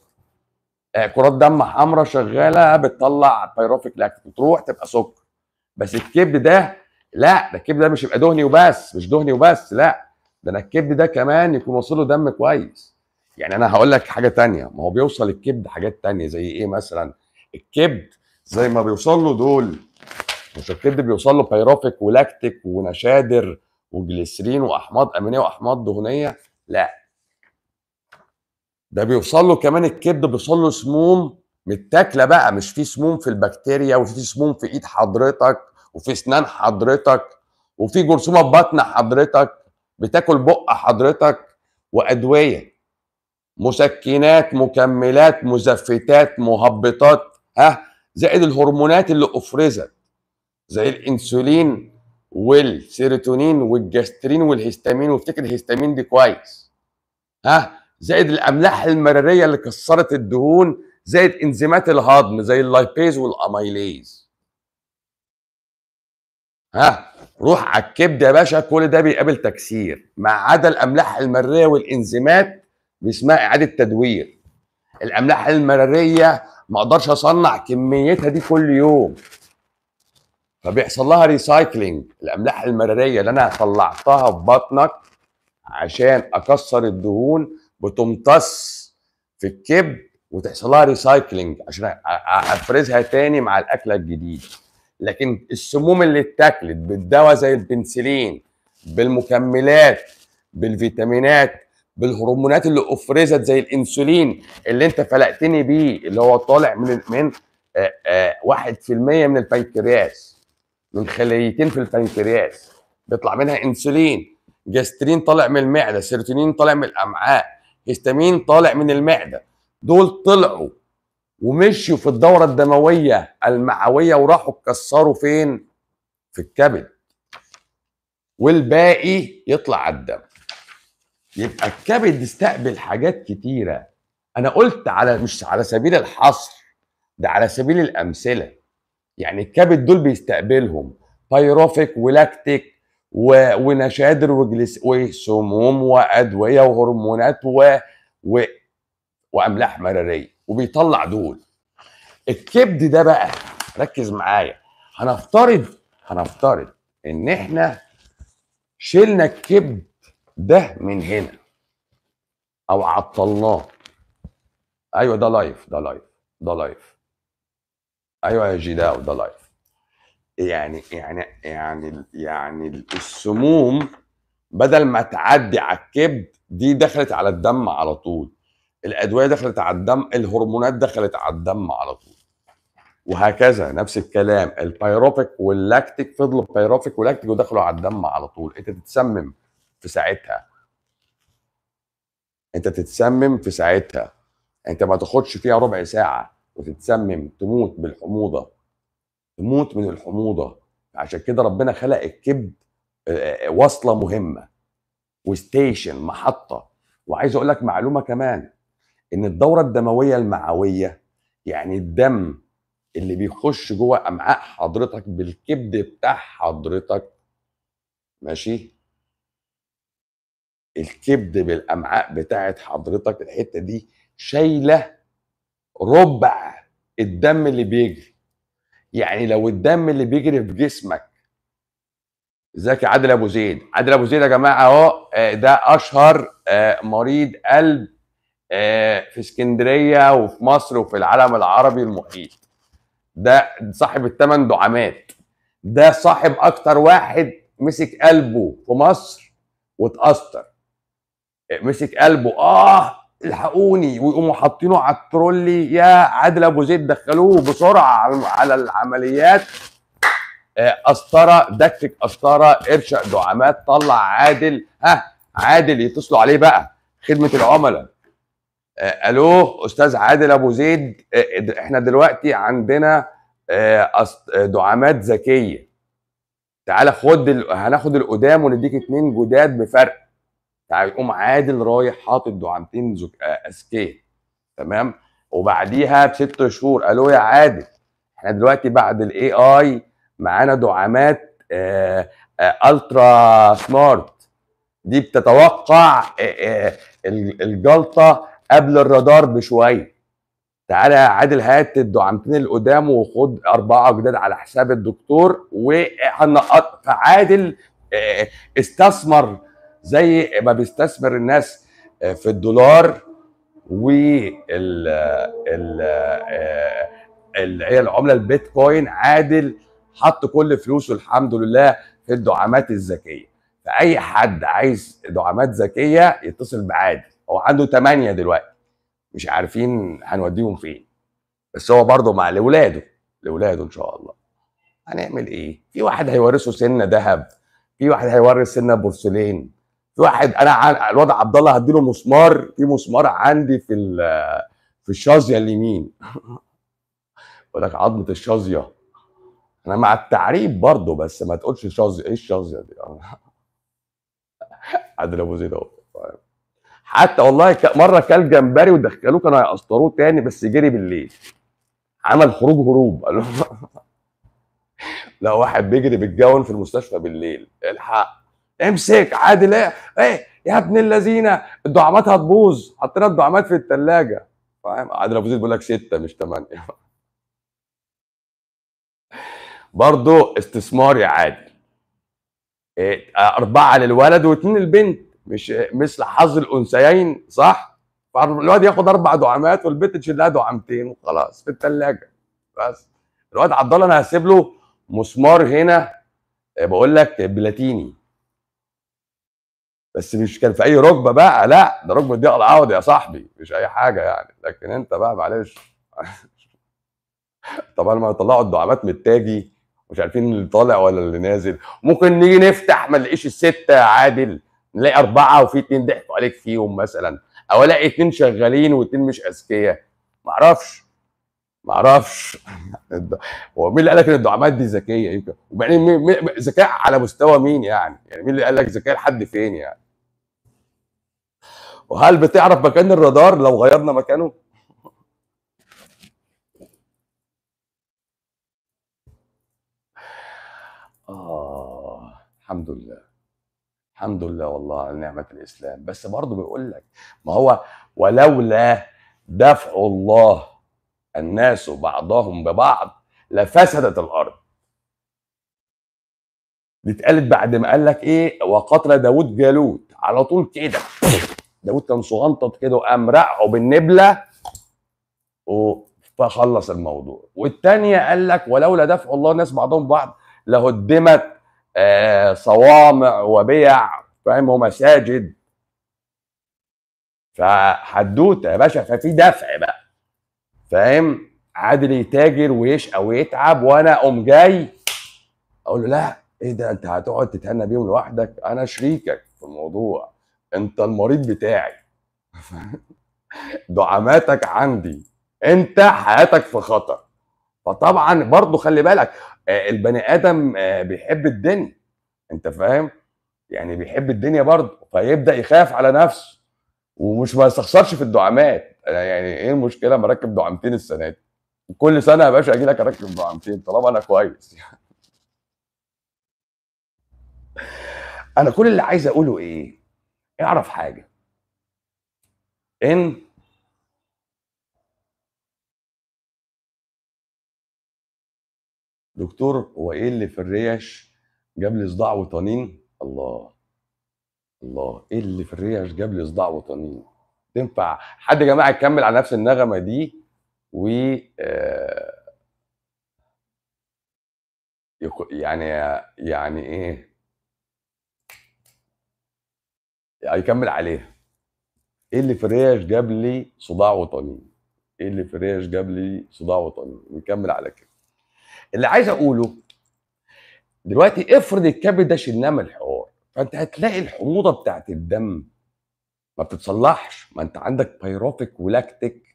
آه كرات دم حمراء شغاله بتطلع بيروفيك لاكتيك تروح تبقى سكر بس الكبد ده لا ده الكبد ده مش يبقى دهني وبس مش دهني وبس لا ده انا الكبد ده كمان يكون واصل له دم كويس يعني انا هقول لك حاجه تانية ما هو بيوصل الكبد حاجات تانية زي ايه مثلا الكبد زي ما بيوصل له دول مش الكبد بيوصل له بيروفيك ولاكتيك ونشادر وجليسرين واحماض امينيه واحماض دهنيه لا ده بيوصل له كمان الكبد بيوصل له سموم متاكله بقى مش في سموم في البكتيريا وفي سموم في ايد حضرتك وفي اسنان حضرتك وفي جرثومه في بطن حضرتك بتاكل بق حضرتك وادويه مسكنات مكملات مزفتات مهبطات ها زائد الهرمونات اللي افرزت زي الانسولين والسيروتونين والجسترين والهستامين وافتكر الهستامين دي كويس ها زائد الاملاح المراريه اللي كسرت الدهون زائد انزيمات الهضم زي اللايبيز والاميليز ها روح على الكبد يا باشا كل ده بيقابل تكسير ما عدا الاملاح المراريه والانزيمات اسمها اعاده تدوير الاملاح المراريه ما اقدرش اصنع كميتها دي كل يوم فبيحصل لها ريسايكلينج الاملاح المراريه اللي انا طلعتها في بطنك عشان اكسر الدهون بتمتص في الكبد وتحصل لها ريسايكلينج عشان افرزها تاني مع الاكله الجديد لكن السموم اللي اتاكلت بالدواء زي البنسلين بالمكملات بالفيتامينات بالهرمونات اللي افرزت زي الانسولين اللي انت فلقتني بيه اللي هو طالع من من آآ آآ 1% من البنكرياس من خليتين في البنكرياس بيطلع منها انسولين جاسترين طالع من المعده سيروتونين طالع من الامعاء هيستامين طالع من المعده دول طلعوا ومشوا في الدوره الدمويه المعويه وراحوا اتكسروا فين في الكبد والباقي يطلع على الدم يبقى الكبد استقبل حاجات كتيره انا قلت على مش على سبيل الحصر ده على سبيل الامثله يعني الكبد دول بيستقبلهم بايروفيك ولاكتيك و... ونشادر وجلس وسموم وادويه وهرمونات و... و... واملاح مراريه وبيطلع دول الكبد ده بقى ركز معايا هنفترض هنفترض ان احنا شلنا الكبد ده من هنا او عطلناه ايوه ده لايف ده لايف ده لايف ايوه يا جداو ده لايف يعني يعني يعني يعني السموم بدل ما تعدي على الكبد دي دخلت على الدم على طول الادويه دخلت على الدم الهرمونات دخلت على الدم على طول وهكذا نفس الكلام البيروفيك واللاكتيك فضلوا بيروفيك ولاكتيك ودخلوا على الدم على طول انت تتسمم في ساعتها انت تتسمم في ساعتها انت ما تاخدش فيها ربع ساعه وتتسمم تموت بالحموضه تموت من الحموضه عشان كده ربنا خلق الكبد وصله مهمه وستيشن محطه وعايز اقول لك معلومه كمان ان الدوره الدمويه المعويه يعني الدم اللي بيخش جوه امعاء حضرتك بالكبد بتاع حضرتك ماشي الكبد بالامعاء بتاعت حضرتك الحته دي شايله ربع الدم اللي بيجري يعني لو الدم اللي بيجري في جسمك ازيك يا عادل ابو زيد عادل ابو زيد يا جماعه اهو ده اشهر مريض قلب في اسكندريه وفي مصر وفي العالم العربي المحيط ده صاحب الثمان دعامات ده صاحب اكتر واحد مسك قلبه في مصر واتأثر مسك قلبه اه الحقوني ويقوموا حاطينه على الترولي يا عادل ابو زيد دخلوه بسرعه على العمليات قسطره دكك قسطره ارشق دعامات طلع عادل ها عادل يتصلوا عليه بقى خدمه العملاء الو استاذ عادل ابو زيد احنا دلوقتي عندنا دعامات ذكيه تعالى خد هناخد القدام ونديك اتنين جداد بفرق تعالى يقوم عادل رايح حاطط دعامتين اذكياء تمام وبعديها بست شهور الو يا عادل احنا دلوقتي بعد الاي اي معانا دعامات آآ آآ الترا سمارت دي بتتوقع آآ الجلطه قبل الرادار بشويه تعالى يا عادل هات الدعامتين القدام وخد اربعه جداد على حساب الدكتور وهنقط فعادل استثمر زي ما بيستثمر الناس في الدولار وال اللي هي العمله البيتكوين عادل حط كل فلوسه الحمد لله في الدعامات الذكيه فاي حد عايز دعامات ذكيه يتصل بعادل هو عنده 8 دلوقتي مش عارفين هنوديهم فين بس هو برضه مع لاولاده لاولاده ان شاء الله هنعمل ايه في واحد هيورثه سنه ذهب في واحد هيورث سنه بورسلين في واحد انا عن... الواد عبد الله هديله مسمار في مسمار عندي في ال... في الشظيه اليمين يقول لك عظمه الشظيه انا مع التعريب برضه بس ما تقولش شظيه ايه الشظيه دي عادل ابو زيد اهو حتى والله ك- مره كل جمبري ودخلوه كانوا هيقسطروه تاني بس جري بالليل عمل خروج هروب قال له لا واحد بيجري بالجون في المستشفى بالليل الحق امسك عادل ايه ايه يا ابن الذين الدعامات هتبوظ حطينا الدعامات في الثلاجه فاهم عادل ابو زيد بيقول لك سته مش ثمانيه برضه استثمار يا عادل إيه، أربعة للولد واثنين للبنت مش مثل حظ الأنثيين صح؟ فالواد ياخد أربع دعامات والبنت تشيل لها دعامتين وخلاص في الثلاجة بس الواد عبد الله أنا هسيب له مسمار هنا إيه، بقول لك بلاتيني بس مش كان في أي ركبة بقى لا ده ركبة دي العوض يا صاحبي مش أي حاجة يعني لكن أنت بقى معلش طبعا ما يطلعوا الدعامات من التاجي مش عارفين اللي طالع ولا اللي نازل ممكن نيجي نفتح ما نلاقيش الستة يا عادل نلاقي أربعة وفي اتنين ضحكوا عليك فيهم مثلا أو ألاقي اتنين شغالين واتنين مش أذكياء معرفش معرفش هو مين اللي قال لك ان الدعامات دي ذكيه يمكن وبعدين مين- مين- ذكاء على مستوى مين يعني يعني مين اللي قال لك ذكاء لحد فين يعني وهل بتعرف مكان الرادار لو غيرنا مكانه آه الحمد لله الحمد لله والله على نعمة الإسلام بس برضه بيقول لك ما هو ولولا دفع الله الناس بعضهم ببعض لفسدت الأرض دي اتقالت بعد ما قال لك إيه وقتل داود جالوت على طول كده داود كان صغنطط كده وقام رقعه بالنبلة و- فخلص الموضوع والتانية قال لك ولولا دفع الله الناس بعضهم بعض لهدمت آه، صوامع وبيع فاهم ومساجد فحدوته يا باشا ففي دفع بقى فاهم عادل يتاجر ويشقى ويتعب وانا اقوم جاي اقول له لا ايه ده انت هتقعد تتهنى بيهم لوحدك انا شريكك في الموضوع انت المريض بتاعي دعاماتك عندي انت حياتك في خطر فطبعا برضه خلي بالك آه، البني ادم آه، بيحب الدنيا انت فاهم يعني بيحب الدنيا برضه فيبدا يخاف على نفسه ومش ما يستخسرش في الدعامات أنا يعني ايه المشكله ما اركب دعامتين السنه دي كل سنه يا باشا اجي لك اركب دعامتين طالما انا كويس انا كل اللي عايز اقوله ايه اعرف حاجه ان دكتور هو ايه اللي في الريش جاب لي صداع وطنين الله الله ايه اللي في الريش جاب لي صداع وطنين تنفع حد يا جماعه يكمل على نفس النغمه دي و آه، يق- يعني يعني ايه يكمل عليها ايه اللي في الريش جاب لي صداع وطنين ايه اللي في الريش جاب لي صداع وطنين ويكمل على كده اللي عايز اقوله دلوقتي افرض الكبد ده شلناه من الحوار فانت هتلاقي الحموضه بتاعت الدم ما بتتصلحش ما انت عندك بيروفيك ولاكتيك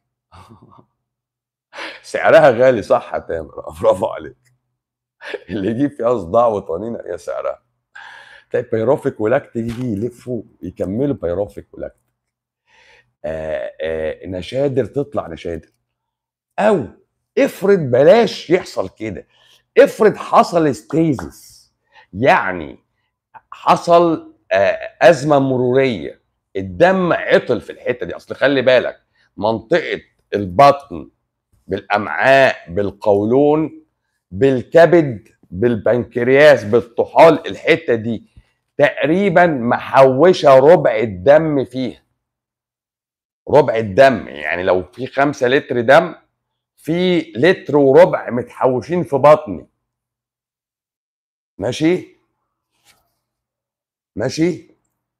سعرها غالي صح يا تامر برافو عليك اللي يجيب فيها صداع وطنين هي سعرها تلاقي بيروفيك ولاكتيك يجي يلفوا يكملوا بيروفيك ولاكتيك آه آه نشادر تطلع نشادر او افرض بلاش يحصل كده افرض حصل ستيزس يعني حصل آه، ازمه مروريه الدم عطل في الحته دي اصل خلي بالك منطقه البطن بالامعاء بالقولون بالكبد بالبنكرياس بالطحال الحته دي تقريبا محوشه ربع الدم فيها ربع الدم يعني لو في خمسة لتر دم في لتر وربع متحوشين في بطني ماشي ماشي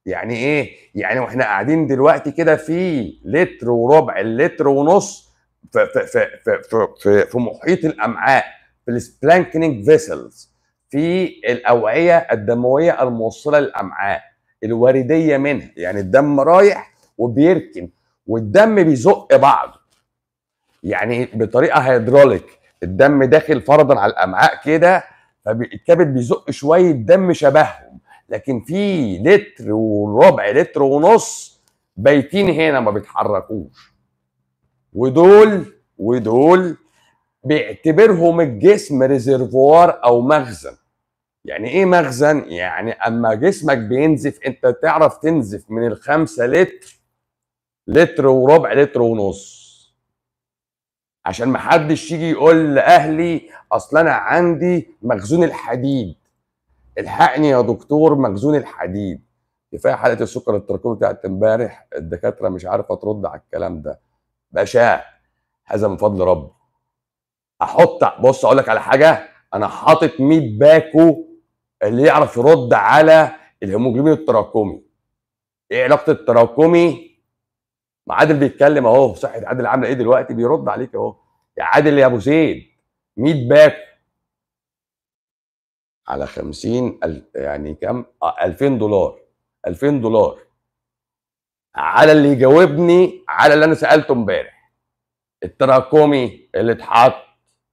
يعني ايه يعني واحنا قاعدين دلوقتي كده في لتر وربع اللتر ونص في في في في في, في, في محيط الامعاء في السبلانكنينج فيسلز في الاوعيه الدمويه الموصله للامعاء الورديه منها يعني الدم رايح وبيركن والدم بيزق بعضه يعني بطريقه هيدروليك الدم داخل فرضا على الامعاء كده فالكبد بيزق شويه دم شبههم لكن في لتر وربع لتر ونص بايتين هنا ما بيتحركوش ودول ودول بيعتبرهم الجسم ريزرفوار او مخزن يعني ايه مخزن يعني اما جسمك بينزف انت تعرف تنزف من الخمسة لتر لتر وربع لتر ونص عشان محدش يجي يقول لاهلي اصل انا عندي مخزون الحديد الحقني يا دكتور مخزون الحديد كفايه حاله السكر التراكمي بتاعت امبارح الدكاتره مش عارفه ترد على الكلام ده باشا هذا من فضل ربي احط بص اقول لك على حاجه انا حاطط 100 باكو اللي يعرف يرد على الهيموجلوبين التراكمي ايه علاقه التراكمي ما عادل بيتكلم اهو صحه عادل عامله ايه دلوقتي بيرد عليك اهو يا عادل يا ابو زيد 100 باكو على 50 يعني كام 2000 دولار 2000 دولار على اللي يجاوبني على اللي انا سالته امبارح التراكمي اللي اتحط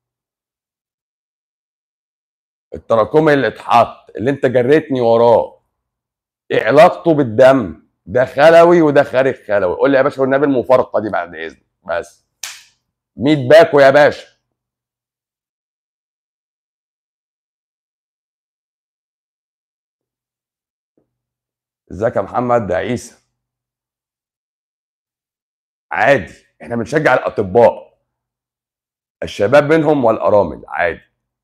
التراكمي اللي اتحط اللي انت جريتني وراه ايه علاقته بالدم ده خلوي وده خارج خلوي قول لي يا باشا والنبي المفارقه دي بعد اذنك بس 100 باكو يا باشا ازيك يا محمد ده عيسى عادي احنا بنشجع الاطباء الشباب منهم والارامل عادي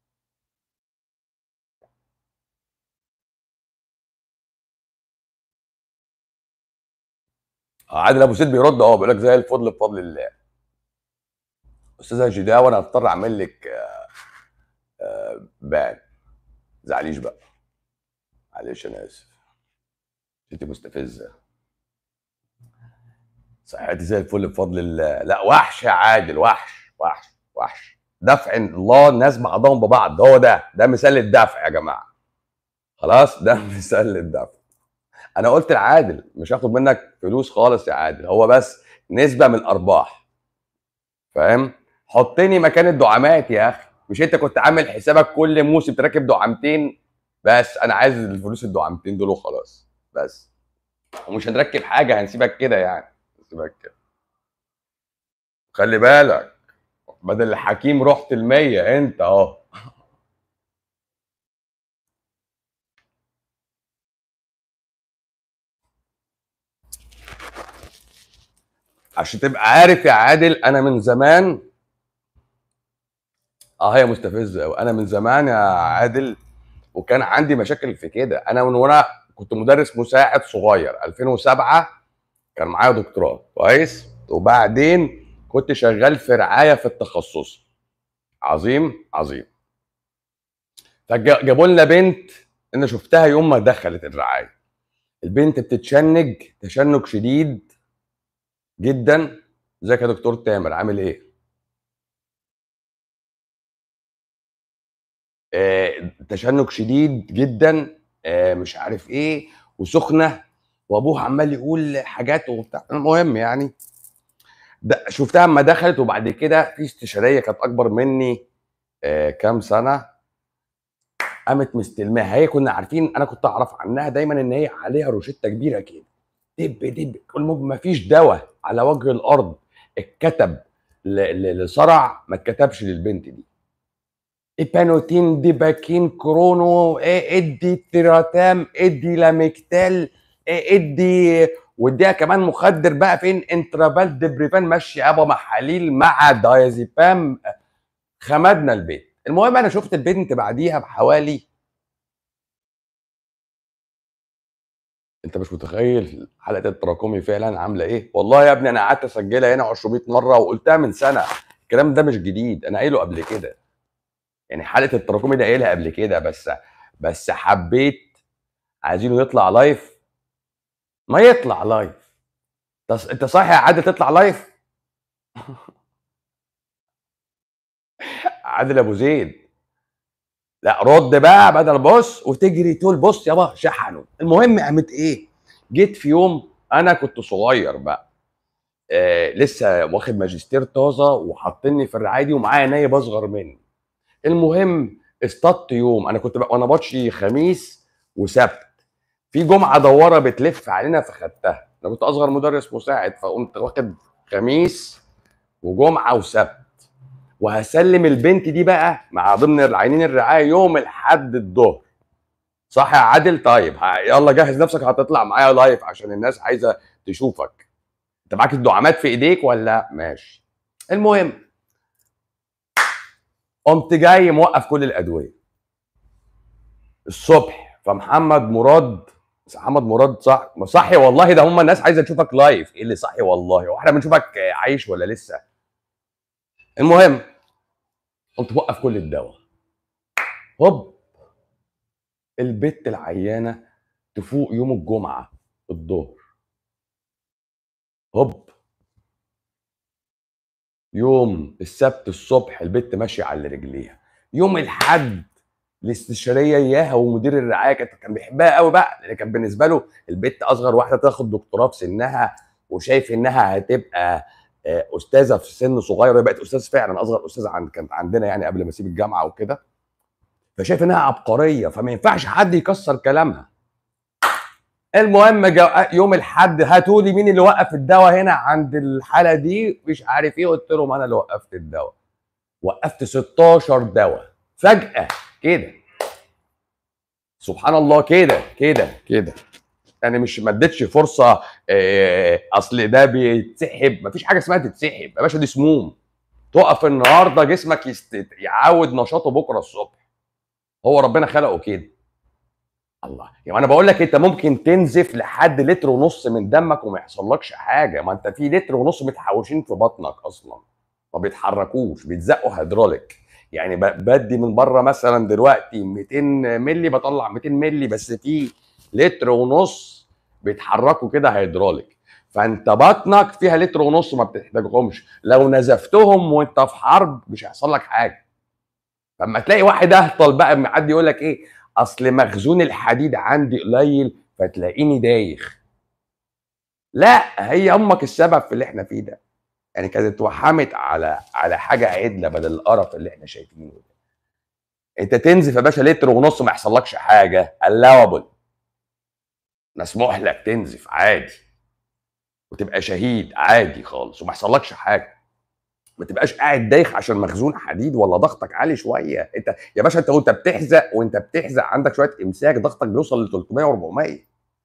عادل ابو سيد بيرد اه بيقول لك زي الفضل بفضل الله استاذه جداوه انا هضطر اعمل لك آه، آه، بان زعليش بقى معلش انا اسف انت مستفزه صحتي زي الفل بفضل الله لا وحش يا عادل وحش وحش وحش دفع الله الناس بعضهم ببعض هو ده ده مثال الدفع يا جماعه خلاص ده مثال للدفع انا قلت لعادل مش هاخد منك فلوس خالص يا عادل هو بس نسبه من الارباح فاهم حطني مكان الدعامات يا اخي مش انت كنت عامل حسابك كل موسم تركب دعامتين بس انا عايز الفلوس الدعامتين دول وخلاص بس ومش هنركب حاجه هنسيبك كده يعني هنسيبك كده خلي بالك بدل الحكيم رحت المية انت اهو عشان تبقى عارف يا عادل انا من زمان اه هي مستفزه قوي انا من زمان يا عادل وكان عندي مشاكل في كده انا من وانا كنت مدرس مساعد صغير 2007 كان معايا دكتوراه كويس وبعدين كنت شغال في رعايه في التخصص عظيم عظيم فجابوا لنا بنت انا شفتها يوم ما دخلت الرعايه البنت بتتشنج تشنج شديد جدا ازيك يا دكتور تامر عامل ايه آه تشنج شديد جدا آه مش عارف ايه وسخنه وابوها عمال يقول حاجات وبتاع المهم يعني ده شفتها اما دخلت وبعد كده في استشاريه كانت اكبر مني آه كام سنه قامت مستلماها هي كنا عارفين انا كنت اعرف عنها دايما ان هي عليها روشته كبيره كده دب دب ما فيش دواء على وجه الارض اتكتب لصرع ما اتكتبش للبنت دي ايبانوتين ديباكين كرونو إيه ادي تيراتام ادي لاميكتال إيه ادي واديها كمان مخدر بقى فين انترابال دبريفان ماشي ابا محاليل مع دايزيبام خمدنا البيت المهم انا شفت البنت بعديها بحوالي انت مش متخيل حلقه التراكمي فعلا عامله ايه والله يا ابني انا قعدت اسجلها هنا 200 مره وقلتها من سنه الكلام ده مش جديد انا قايله قبل كده يعني حلقه التراكمي ده قايلها قبل كده بس بس حبيت عايزينه يطلع لايف ما يطلع لايف تص- انت صاحي يا عادل تطلع لايف عادل ابو زيد لا رد بقى بدل بص وتجري تقول بص يابا شحنوا المهم قامت ايه جيت في يوم انا كنت صغير بقى آه لسه واخد ماجستير طازه وحاطيني في الرعايه دي ومعايا نايب اصغر مني المهم اصطدت يوم انا كنت بقى وانا بطشي خميس وسبت في جمعه دواره بتلف علينا فخدتها انا كنت اصغر مدرس مساعد فقمت واخد خميس وجمعه وسبت وهسلم البنت دي بقى مع ضمن العينين الرعايه يوم الحد الظهر صح يا عادل طيب ه- يلا جهز نفسك هتطلع معايا لايف عشان الناس عايزه تشوفك انت معاك الدعامات في ايديك ولا ماشي المهم قمت جاي موقف كل الادويه الصبح فمحمد مراد محمد مراد صح ما صحي والله ده هم الناس عايزه تشوفك لايف ايه اللي صحي والله هو احنا بنشوفك عايش ولا لسه المهم قمت موقف كل الدواء هوب البت العيانه تفوق يوم الجمعه الظهر هوب يوم السبت الصبح البت ماشيه على رجليها يوم الحد الاستشاريه اياها ومدير الرعايه كان كان بيحبها قوي بقى لان كان بالنسبه له البت اصغر واحده تاخد دكتوراه في سنها وشايف انها هتبقى آه، استاذه في سن صغير وهي بقت استاذ فعلا اصغر استاذ عند كانت عندنا يعني قبل ما اسيب الجامعه وكده فشايف انها عبقريه فما ينفعش حد يكسر كلامها المهم جا يوم الحد هاتوا لي مين اللي وقف الدواء هنا عند الحاله دي مش عارف ايه قلت لهم انا اللي وقفت الدواء وقفت 16 دواء فجاه كده سبحان الله كده كده كده يعني مش ما اديتش فرصه آه، اصل ده بيتسحب مفيش حاجه اسمها تتسحب يا باشا دي سموم تقف النهارده جسمك يست... يعود نشاطه بكره الصبح هو ربنا خلقه كده الله يعني انا بقول لك انت ممكن تنزف لحد لتر ونص من دمك وما يحصلكش حاجه ما انت في لتر ونص متحوشين في بطنك اصلا ما بيتحركوش بيتزقوا هيدروليك يعني ب- بدي من بره مثلا دلوقتي 200 مللي بطلع 200 مللي بس في لتر ونص بيتحركوا كده هيدروليك فانت بطنك فيها لتر ونص ما بتحتاجهمش لو نزفتهم وانت في حرب مش هيحصل لك حاجه فلما تلاقي واحد اهطل بقى معدي يقول لك ايه اصل مخزون الحديد عندي قليل فتلاقيني دايخ لا هي امك السبب في اللي احنا فيه ده يعني كانت اتوحمت على على حاجه عدله بدل القرف اللي احنا شايفينه ده انت تنزف يا باشا لتر ونص ما يحصلكش حاجه allowable مسموح لك تنزف عادي وتبقى شهيد عادي خالص وما يحصلكش حاجه ما تبقاش قاعد دايخ عشان مخزون حديد ولا ضغطك عالي شويه انت يا باشا انت وانت بتحزق وانت بتحزق عندك شويه امساك ضغطك بيوصل ل 300 و400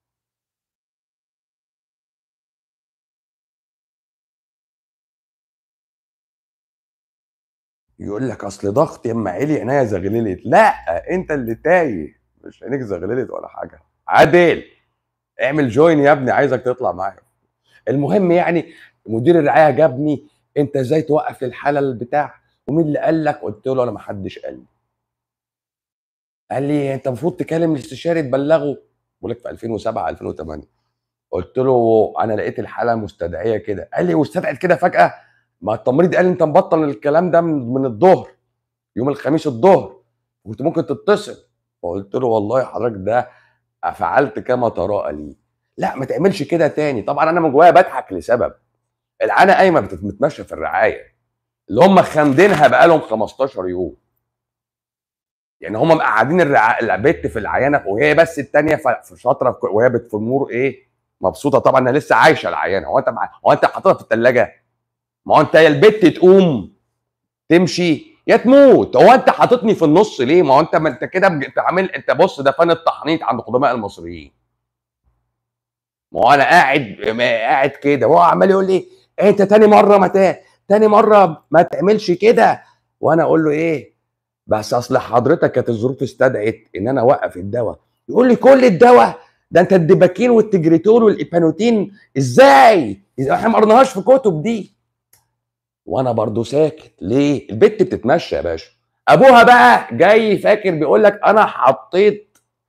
يقول لك اصل ضغطي اما عالي عينيا زغللت لا انت اللي تايه مش عينيك زغللت ولا حاجه عادل اعمل جوين يا ابني عايزك تطلع معايا المهم يعني مدير الرعايه جابني انت ازاي توقف للحاله البتاع ومين اللي قال لك قلت له انا ما حدش قال لي قال لي انت المفروض تكلم الاستشاري تبلغه بقول لك في 2007 2008 قلت له انا لقيت الحاله مستدعيه كده قال لي واستدعت كده فجاه ما التمريض قال لي انت مبطل الكلام ده من, من الظهر يوم الخميس الظهر كنت ممكن تتصل فقلت له والله حضرتك ده فعلت كما تراءى لي لا ما تعملش كده تاني طبعا انا من جوايا بضحك لسبب العانه قايمه بتتمشى في الرعايه اللي هم خامدينها بقالهم 15 يوم يعني هم مقعدين الرع... البت في العيانه وهي بس الثانيه في شاطره وهي بت- في النور ايه مبسوطه طبعا انها لسه عايشه العيانه هو انت مع... هو انت حاططها في الثلاجه ما هو انت يا البت تقوم تمشي يا تموت هو انت حاططني في النص ليه ما هو انت ما انت كده بج- انت عامل انت بص ده فن التحنيط عند قدماء المصريين ما هو انا قاعد ما قاعد كده وهو عمال يقول لي إيه انت تاني مره ما تا- تاني مره ما تعملش كده وانا اقول له ايه بس اصل حضرتك كانت الظروف استدعت ان انا اوقف الدواء يقول لي كل الدواء ده انت الدباكين والتجريتول والايبانوتين ازاي إذا احنا ما قرناهاش في كتب دي وانا برضو ساكت ليه البت بتتمشى يا باشا ابوها بقى جاي فاكر بيقول لك انا حطيت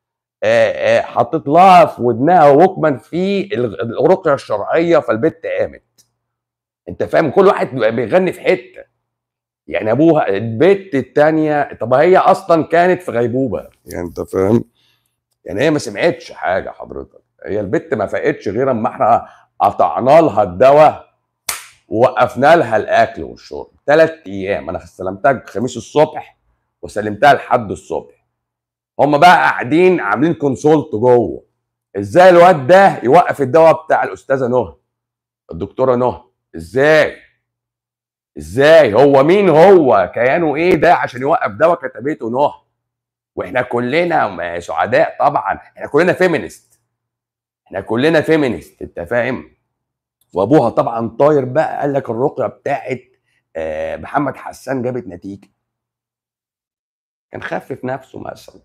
آه، آه، حطيت لها في ودنها ووكمان في الرقيه الشرعيه فالبت قامت انت فاهم كل واحد بيبقى بيغني في حته يعني ابوها البت التانية طب هي اصلا كانت في غيبوبه يعني انت فاهم يعني هي ما سمعتش حاجه حضرتك هي البت ما فاقتش غير اما احنا قطعنا لها الدواء ووقفنا لها الاكل والشرب ثلاث ايام انا استلمتها الخميس الصبح وسلمتها لحد الصبح هم بقى قاعدين عاملين كونسولت جوه ازاي الواد ده يوقف الدواء بتاع الاستاذه نهى الدكتوره نهى ازاي ازاي هو مين هو كيانه ايه ده عشان يوقف دواء كتبته نهى واحنا كلنا سعداء طبعا احنا كلنا فيمينست احنا كلنا فيمينست انت فاهم وابوها طبعا طاير بقى قال لك الرقيه بتاعت آه، محمد حسان جابت نتيجه كان خفف نفسه مثلا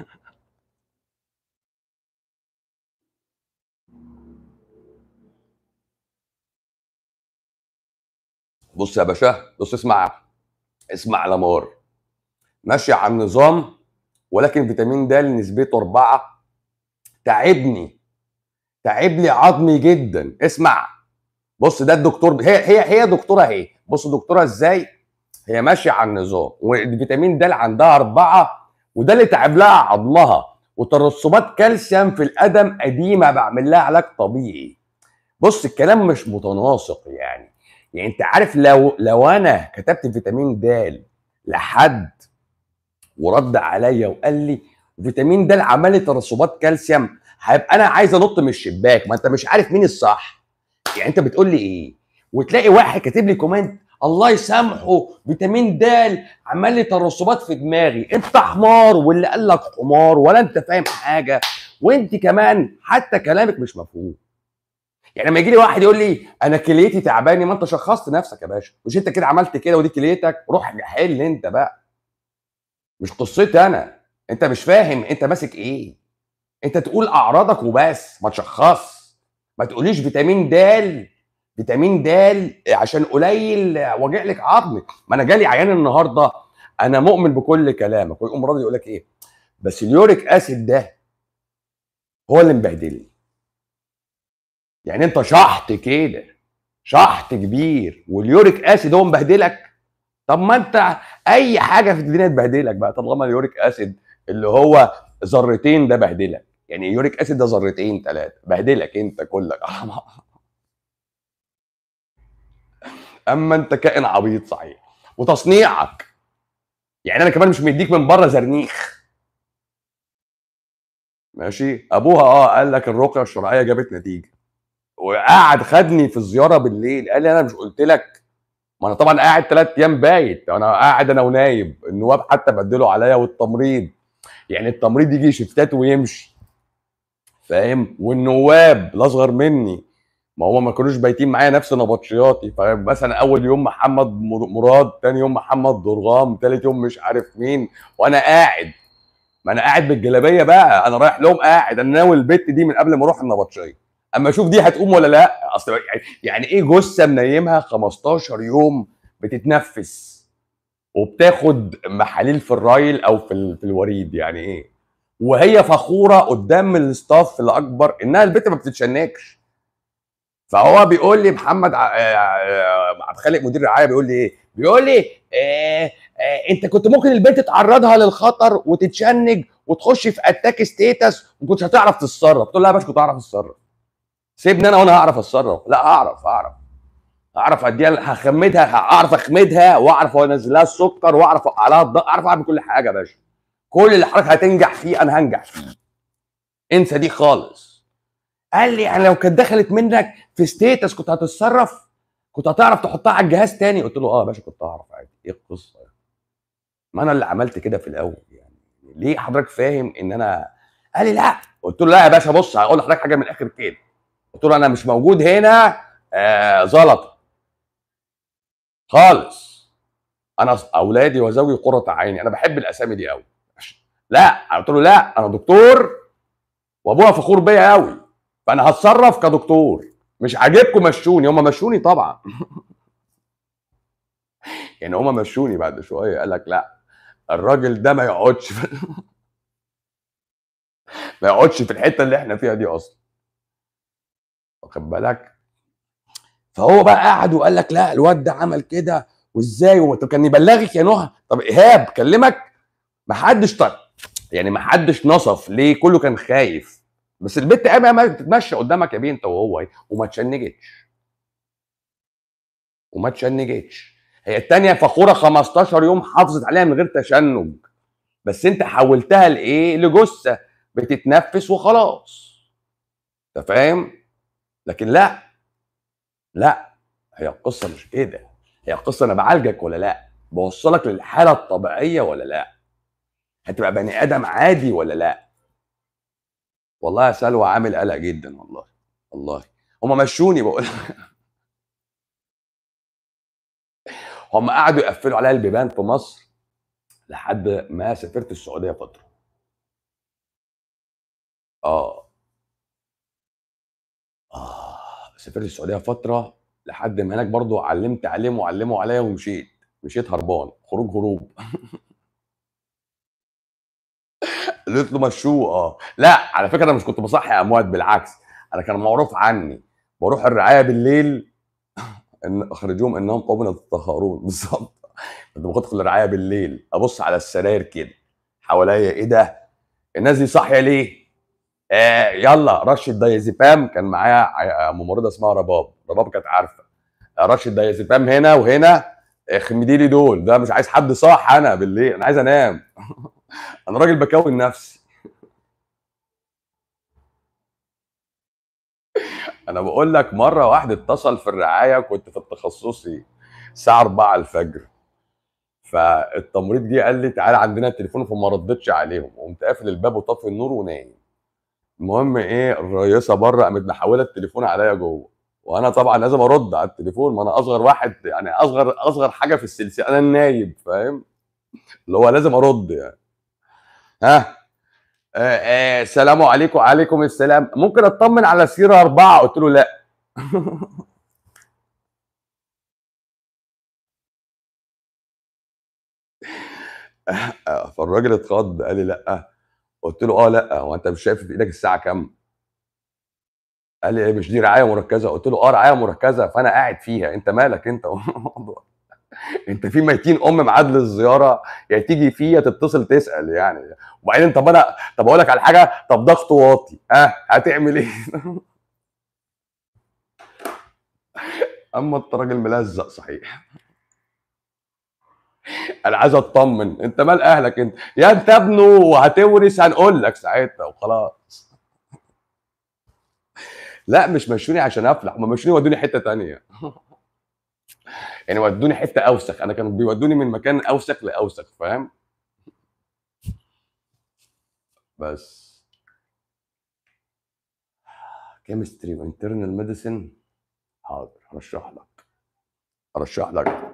بص يا باشا بص اسمع اسمع لمار ماشي على النظام ولكن فيتامين د نسبته أربعة تعبني تعب لي عظمي جدا اسمع بص ده الدكتور هي هي هي دكتوره اهي بص دكتوره ازاي هي ماشيه على النظام والفيتامين د عندها أربعة وده اللي تعب لها عظمها وترسبات كالسيوم في القدم قديمه بعمل لها علاج طبيعي بص الكلام مش متناسق يعني يعني انت عارف لو لو انا كتبت فيتامين د لحد ورد عليا وقال لي فيتامين د عمل لي ترسبات كالسيوم هيبقى انا عايز انط من الشباك ما انت مش عارف مين الصح يعني انت بتقول لي ايه وتلاقي واحد كاتب لي كومنت الله يسامحه فيتامين د عمل لي ترسبات في دماغي انت حمار واللي قال لك حمار ولا انت فاهم حاجه وانت كمان حتى كلامك مش مفهوم يعني لما يجي لي واحد يقول لي انا كليتي تعباني ما انت شخصت نفسك يا باشا مش انت كده عملت كده ودي كليتك روح حل انت بقى مش قصتي انا انت مش فاهم انت ماسك ايه انت تقول اعراضك وبس ما تشخص ما تقوليش فيتامين د فيتامين د عشان قليل واجع لك عظمك ما انا جالي عيان النهارده انا مؤمن بكل كلامك ويقوم راضي يقول لك ايه بس اليوريك اسيد ده هو اللي مبهدلني يعني انت شحط كده شحط كبير واليوريك اسيد هو مبهدلك طب ما انت اي حاجه في الدنيا تبهدلك بقى طالما اليوريك اسيد اللي هو ذرتين ده بهدلك يعني يوريك اسيد ده ذرتين ثلاثه بهدلك انت كلك اما انت كائن عبيط صحيح وتصنيعك يعني انا كمان مش مديك من بره زرنيخ ماشي ابوها اه قال لك الرقيه الشرعيه جابت نتيجه وقعد خدني في الزياره بالليل قال لي انا مش قلت لك ما انا طبعا قاعد ثلاث ايام بايت انا قاعد انا ونايم النواب حتى بدلوا عليا والتمريض يعني التمريض يجي شفتات ويمشي فاهم والنواب الاصغر مني ما هو ما كانوش بايتين معايا نفس نبطشياتي فمثلا اول يوم محمد مراد تاني يوم محمد درغام تالت يوم مش عارف مين وانا قاعد ما انا قاعد بالجلابيه بقى انا رايح لهم قاعد انا ناوي البت دي من قبل ما اروح النبطشيه اما اشوف دي هتقوم ولا لا اصل يعني, يعني ايه جثه منيمها 15 يوم بتتنفس وبتاخد محاليل في الرايل او في, في الوريد يعني ايه وهي فخوره قدام الستاف الاكبر انها البت ما بتتشنكش فهو بيقول لي محمد آه، آه، عبد الخالق مدير الرعايه بيقول لي ايه؟ بيقول لي آه آه انت كنت ممكن البنت تعرضها للخطر وتتشنج وتخش في اتاك ستيتس وما كنتش هتعرف تتصرف، تقول لها يا باشا كنت هعرف اتصرف. سيبني انا وانا هعرف اتصرف، لا اعرف اعرف. اعرف اديها هخمدها اعرف اخمدها واعرف انزل لها السكر واعرف عليها الضغط اعرف اعمل كل حاجه يا باشا. كل اللي حضرتك هتنجح فيه انا هنجح فيه. انسى دي خالص. قال لي يعني لو كانت دخلت منك في ستيتس كنت هتتصرف كنت هتعرف تحطها على الجهاز تاني قلت له اه يا باشا كنت هعرف عادي ايه القصه ما انا اللي عملت كده في الاول يعني ليه حضرتك فاهم ان انا قال لي لا قلت له لا يا باشا بص هقول لحضرتك حاجه من الاخر كده قلت له انا مش موجود هنا آه زلط خالص انا اولادي وزوجي قرة عيني انا بحب الاسامي دي قوي لا قلت له لا انا دكتور وابوها فخور بيا قوي فانا هتصرف كدكتور مش عاجبكم مشوني هم مشوني طبعا يعني هم مشوني بعد شويه قال لك لا الراجل ده ما يقعدش ما يقعدش في الحته اللي احنا فيها دي اصلا واخد بالك فهو بقى قعد وقال لك لا الواد ده عمل كده وازاي وطب كان يبلغك يا نهى طب ايهاب كلمك ما حدش طلع يعني ما حدش نصف ليه كله كان خايف بس البت قايمه ما بتتمشى قدامك يا بيه انت وهو وما تشنجتش وما تشنجتش هي التانية فخورة 15 يوم حافظت عليها من غير تشنج بس انت حولتها لايه لجثة بتتنفس وخلاص انت فاهم لكن لا لا هي القصة مش كده هي القصة انا بعالجك ولا لا بوصلك للحالة الطبيعية ولا لا هتبقى بني ادم عادي ولا لا والله يا سلوى عامل قلق جدا والله والله هما مشوني بقول هم قعدوا يقفلوا عليا البيبان في مصر لحد ما سافرت السعوديه فتره اه اه سافرت السعوديه فتره لحد ما هناك برضو علمت عليهم وعلموا عليا ومشيت مشيت هربان خروج هروب قلت له مشوه اه لا على فكره انا مش كنت بصحي اموات بالعكس انا كان معروف عني بروح الرعايه بالليل ان اخرجوهم انهم قوم يتطهرون بالظبط كنت بدخل الرعايه بالليل ابص على السراير كده حواليا ايه ده الناس دي صاحيه ليه آه يلا رشه دايزيبام كان معايا ممرضه اسمها رباب رباب كانت عارفه رشه دايزيبام هنا وهنا اخمدي لي دول ده مش عايز حد صاح انا بالليل انا عايز انام انا راجل بكون نفسي انا بقول لك مره واحد اتصل في الرعايه كنت في التخصصي الساعه 4 الفجر فالتمريض جه قال لي تعالى عندنا التليفون فما ردتش عليهم قمت قافل الباب وطفي النور ونايم المهم ايه الرئيسه بره قامت محوله التليفون عليا جوه وانا طبعا لازم ارد على التليفون ما انا اصغر واحد يعني اصغر اصغر حاجه في السلسله انا النايب فاهم اللي هو لازم ارد يعني ها آه آه السلام عليكم وعليكم السلام ممكن اطمن على سيره اربعه قلت له لا فالراجل اتخض قال لي لا قلت له اه لا هو انت مش شايف في ايدك الساعه كام قال لي مش دي رعايه مركزه قلت له اه رعايه مركزه فانا قاعد فيها انت مالك انت انت في ميتين ام معاد للزياره يا تيجي فيه يا تتصل تسال يعني وبعدين طب انا طب اقول لك على حاجه طب ضغط واطي ها أه هتعمل ايه اما انت راجل ملزق صحيح انا عايز اطمن انت مال اهلك انت يا انت ابنه وهتورث هنقول لك ساعتها وخلاص لا مش مشوني عشان افلح هم مشوني ودوني حته تانية يعني ودوني حته اوسخ انا كانوا بيودوني من مكان اوسخ لاوسخ فاهم بس كيمستري وانترنال ميديسن حاضر هرشح لك هرشح لك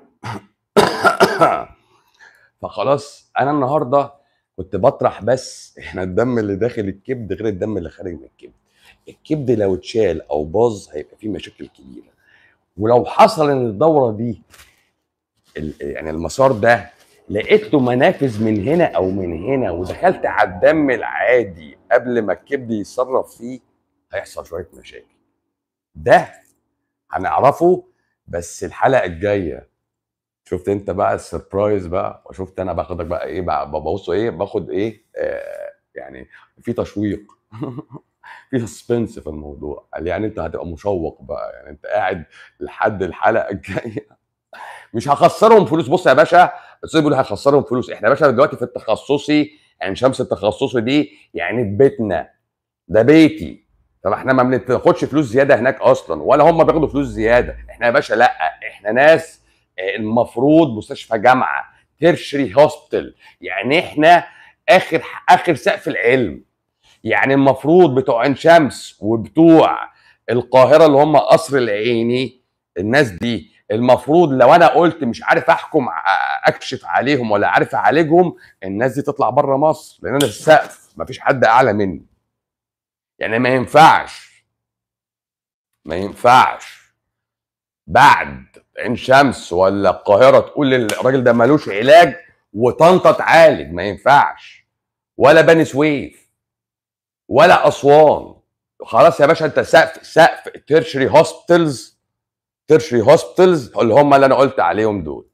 فخلاص انا النهارده كنت بطرح بس احنا الدم اللي داخل الكبد غير الدم اللي خارج من الكبد الكبد لو اتشال او باظ هيبقى فيه مشاكل كبيره ولو حصل ان الدوره دي يعني المسار ده لقيت له منافذ من هنا او من هنا ودخلت على الدم العادي قبل ما الكبد يتصرف فيه هيحصل شويه مشاكل ده هنعرفه بس الحلقه الجايه شفت انت بقى السربرايز بقى وشفت انا باخدك بقى ايه بقى ببص ايه باخد ايه آه يعني في تشويق في سسبنس في الموضوع قال يعني انت هتبقى مشوق بقى يعني انت قاعد لحد الحلقه الجايه مش هخسرهم فلوس بص يا باشا بس بيقول هخسرهم فلوس احنا يا باشا دلوقتي في التخصصي يعني شمس التخصصي دي يعني في بيتنا ده بيتي طب احنا ما بناخدش فلوس زياده هناك اصلا ولا هم بياخدوا فلوس زياده احنا يا باشا لا احنا ناس المفروض مستشفى جامعه تيرشري هوسبيتال يعني احنا اخر اخر سقف العلم يعني المفروض بتوع عين شمس وبتوع القاهره اللي هم قصر العيني الناس دي المفروض لو انا قلت مش عارف احكم اكشف عليهم ولا عارف اعالجهم الناس دي تطلع بره مصر لان انا السقف مفيش حد اعلى مني يعني ما ينفعش ما ينفعش بعد عين شمس ولا القاهره تقول للراجل ده ملوش علاج وطنطا تعالج ما ينفعش ولا بني سويف ولا اسوان خلاص يا باشا انت سقف سقف تيرشري هوسبيتالز تيرشري هوسبيتالز اللي هم اللي انا قلت عليهم دول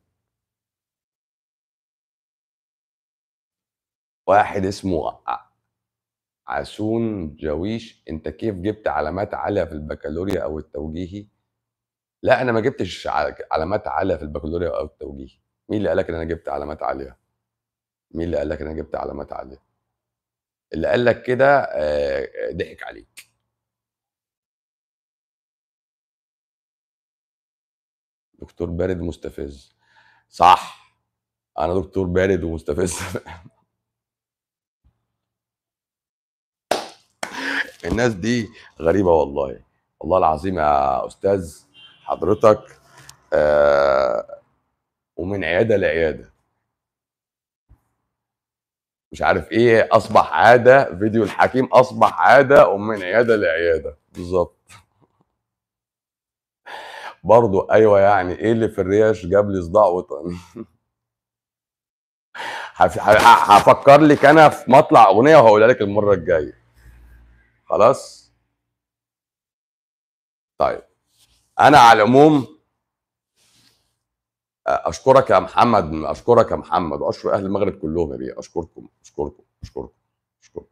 واحد اسمه عسون جويش انت كيف جبت علامات عاليه في البكالوريا او التوجيهي لا انا ما جبتش علامات عاليه في البكالوريا او التوجيهي مين اللي قال لك ان انا جبت علامات عاليه مين اللي قال لك ان انا جبت علامات عاليه اللي قال لك كده آه، ضحك عليك دكتور بارد مستفز صح انا دكتور بارد ومستفز الناس دي غريبه والله والله العظيم يا استاذ حضرتك آه ومن عياده لعياده مش عارف ايه اصبح عاده فيديو الحكيم اصبح عاده ومن عياده لعياده بالظبط برضو ايوه يعني ايه اللي في الريش جاب لي صداع وطن هفكر لك انا في مطلع اغنيه وهقولها لك المره الجايه خلاص طيب انا على العموم اشكرك يا محمد اشكرك يا محمد واشكر اهل المغرب كلهم يا بيه اشكركم اشكركم اشكركم اشكركم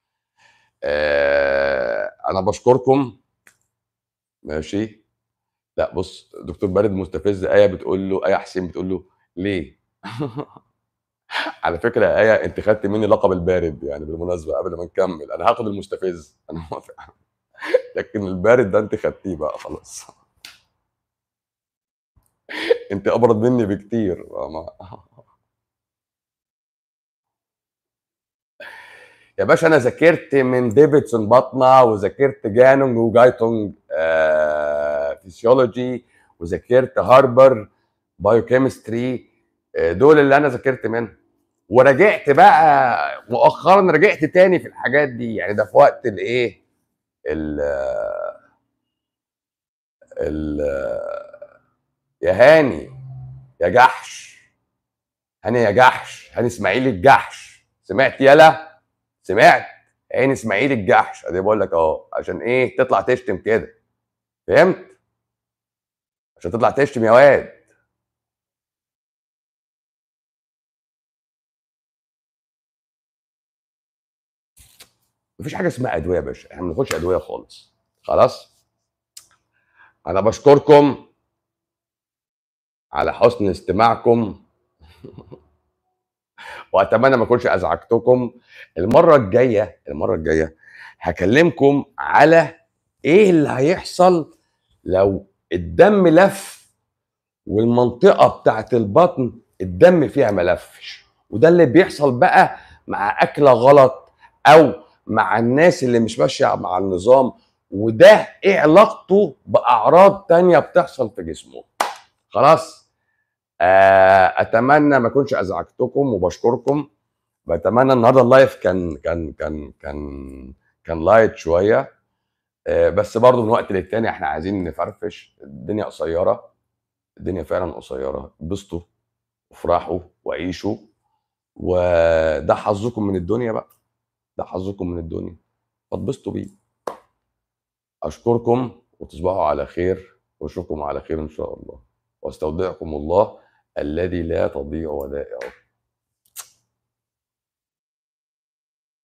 آه انا بشكركم ماشي لا بص دكتور بارد مستفز ايه بتقول له ايه حسين بتقول له ليه على فكره يا ايه انت خدت مني لقب البارد يعني بالمناسبه قبل ما نكمل انا هاخد المستفز انا موافق لكن البارد ده انت خدتيه بقى خلاص انت ابرد مني بكتير يا باشا انا ذاكرت من ديفيدسون بطنه وذاكرت جانونج وجايتونج آه فيسيولوجي وذاكرت هاربر بايوكيمستري آه دول اللي انا ذاكرت منهم ورجعت بقى مؤخرا رجعت تاني في الحاجات دي يعني ده في وقت الايه ال ال يا هاني يا جحش هاني يا جحش هاني اسماعيل الجحش سمعت يلا سمعت هاني اسماعيل الجحش ادي بقول لك اهو عشان ايه تطلع تشتم كده فهمت عشان تطلع تشتم يا واد مفيش حاجه اسمها ادويه يا باشا احنا ما بناخدش ادويه خالص خلاص انا بشكركم على حسن استماعكم واتمنى ما اكونش ازعجتكم المره الجايه المره الجايه هكلمكم على ايه اللي هيحصل لو الدم لف والمنطقه بتاعت البطن الدم فيها ما لفش وده اللي بيحصل بقى مع اكله غلط او مع الناس اللي مش ماشيه مع النظام وده ايه علاقته باعراض تانية بتحصل في جسمه خلاص آه، اتمنى ما اكونش ازعجتكم وبشكركم بتمنى النهارده اللايف كان كان كان كان كان لايت شويه آه، بس برضه من وقت للتاني احنا عايزين نفرفش الدنيا قصيره الدنيا فعلا قصيره اتبسطوا وافرحوا وعيشوا وده حظكم من الدنيا بقى ده حظكم من الدنيا فاتبسطوا بيه اشكركم وتصبحوا على خير واشوفكم على خير ان شاء الله واستودعكم الله الذي لا تضيع ودائعه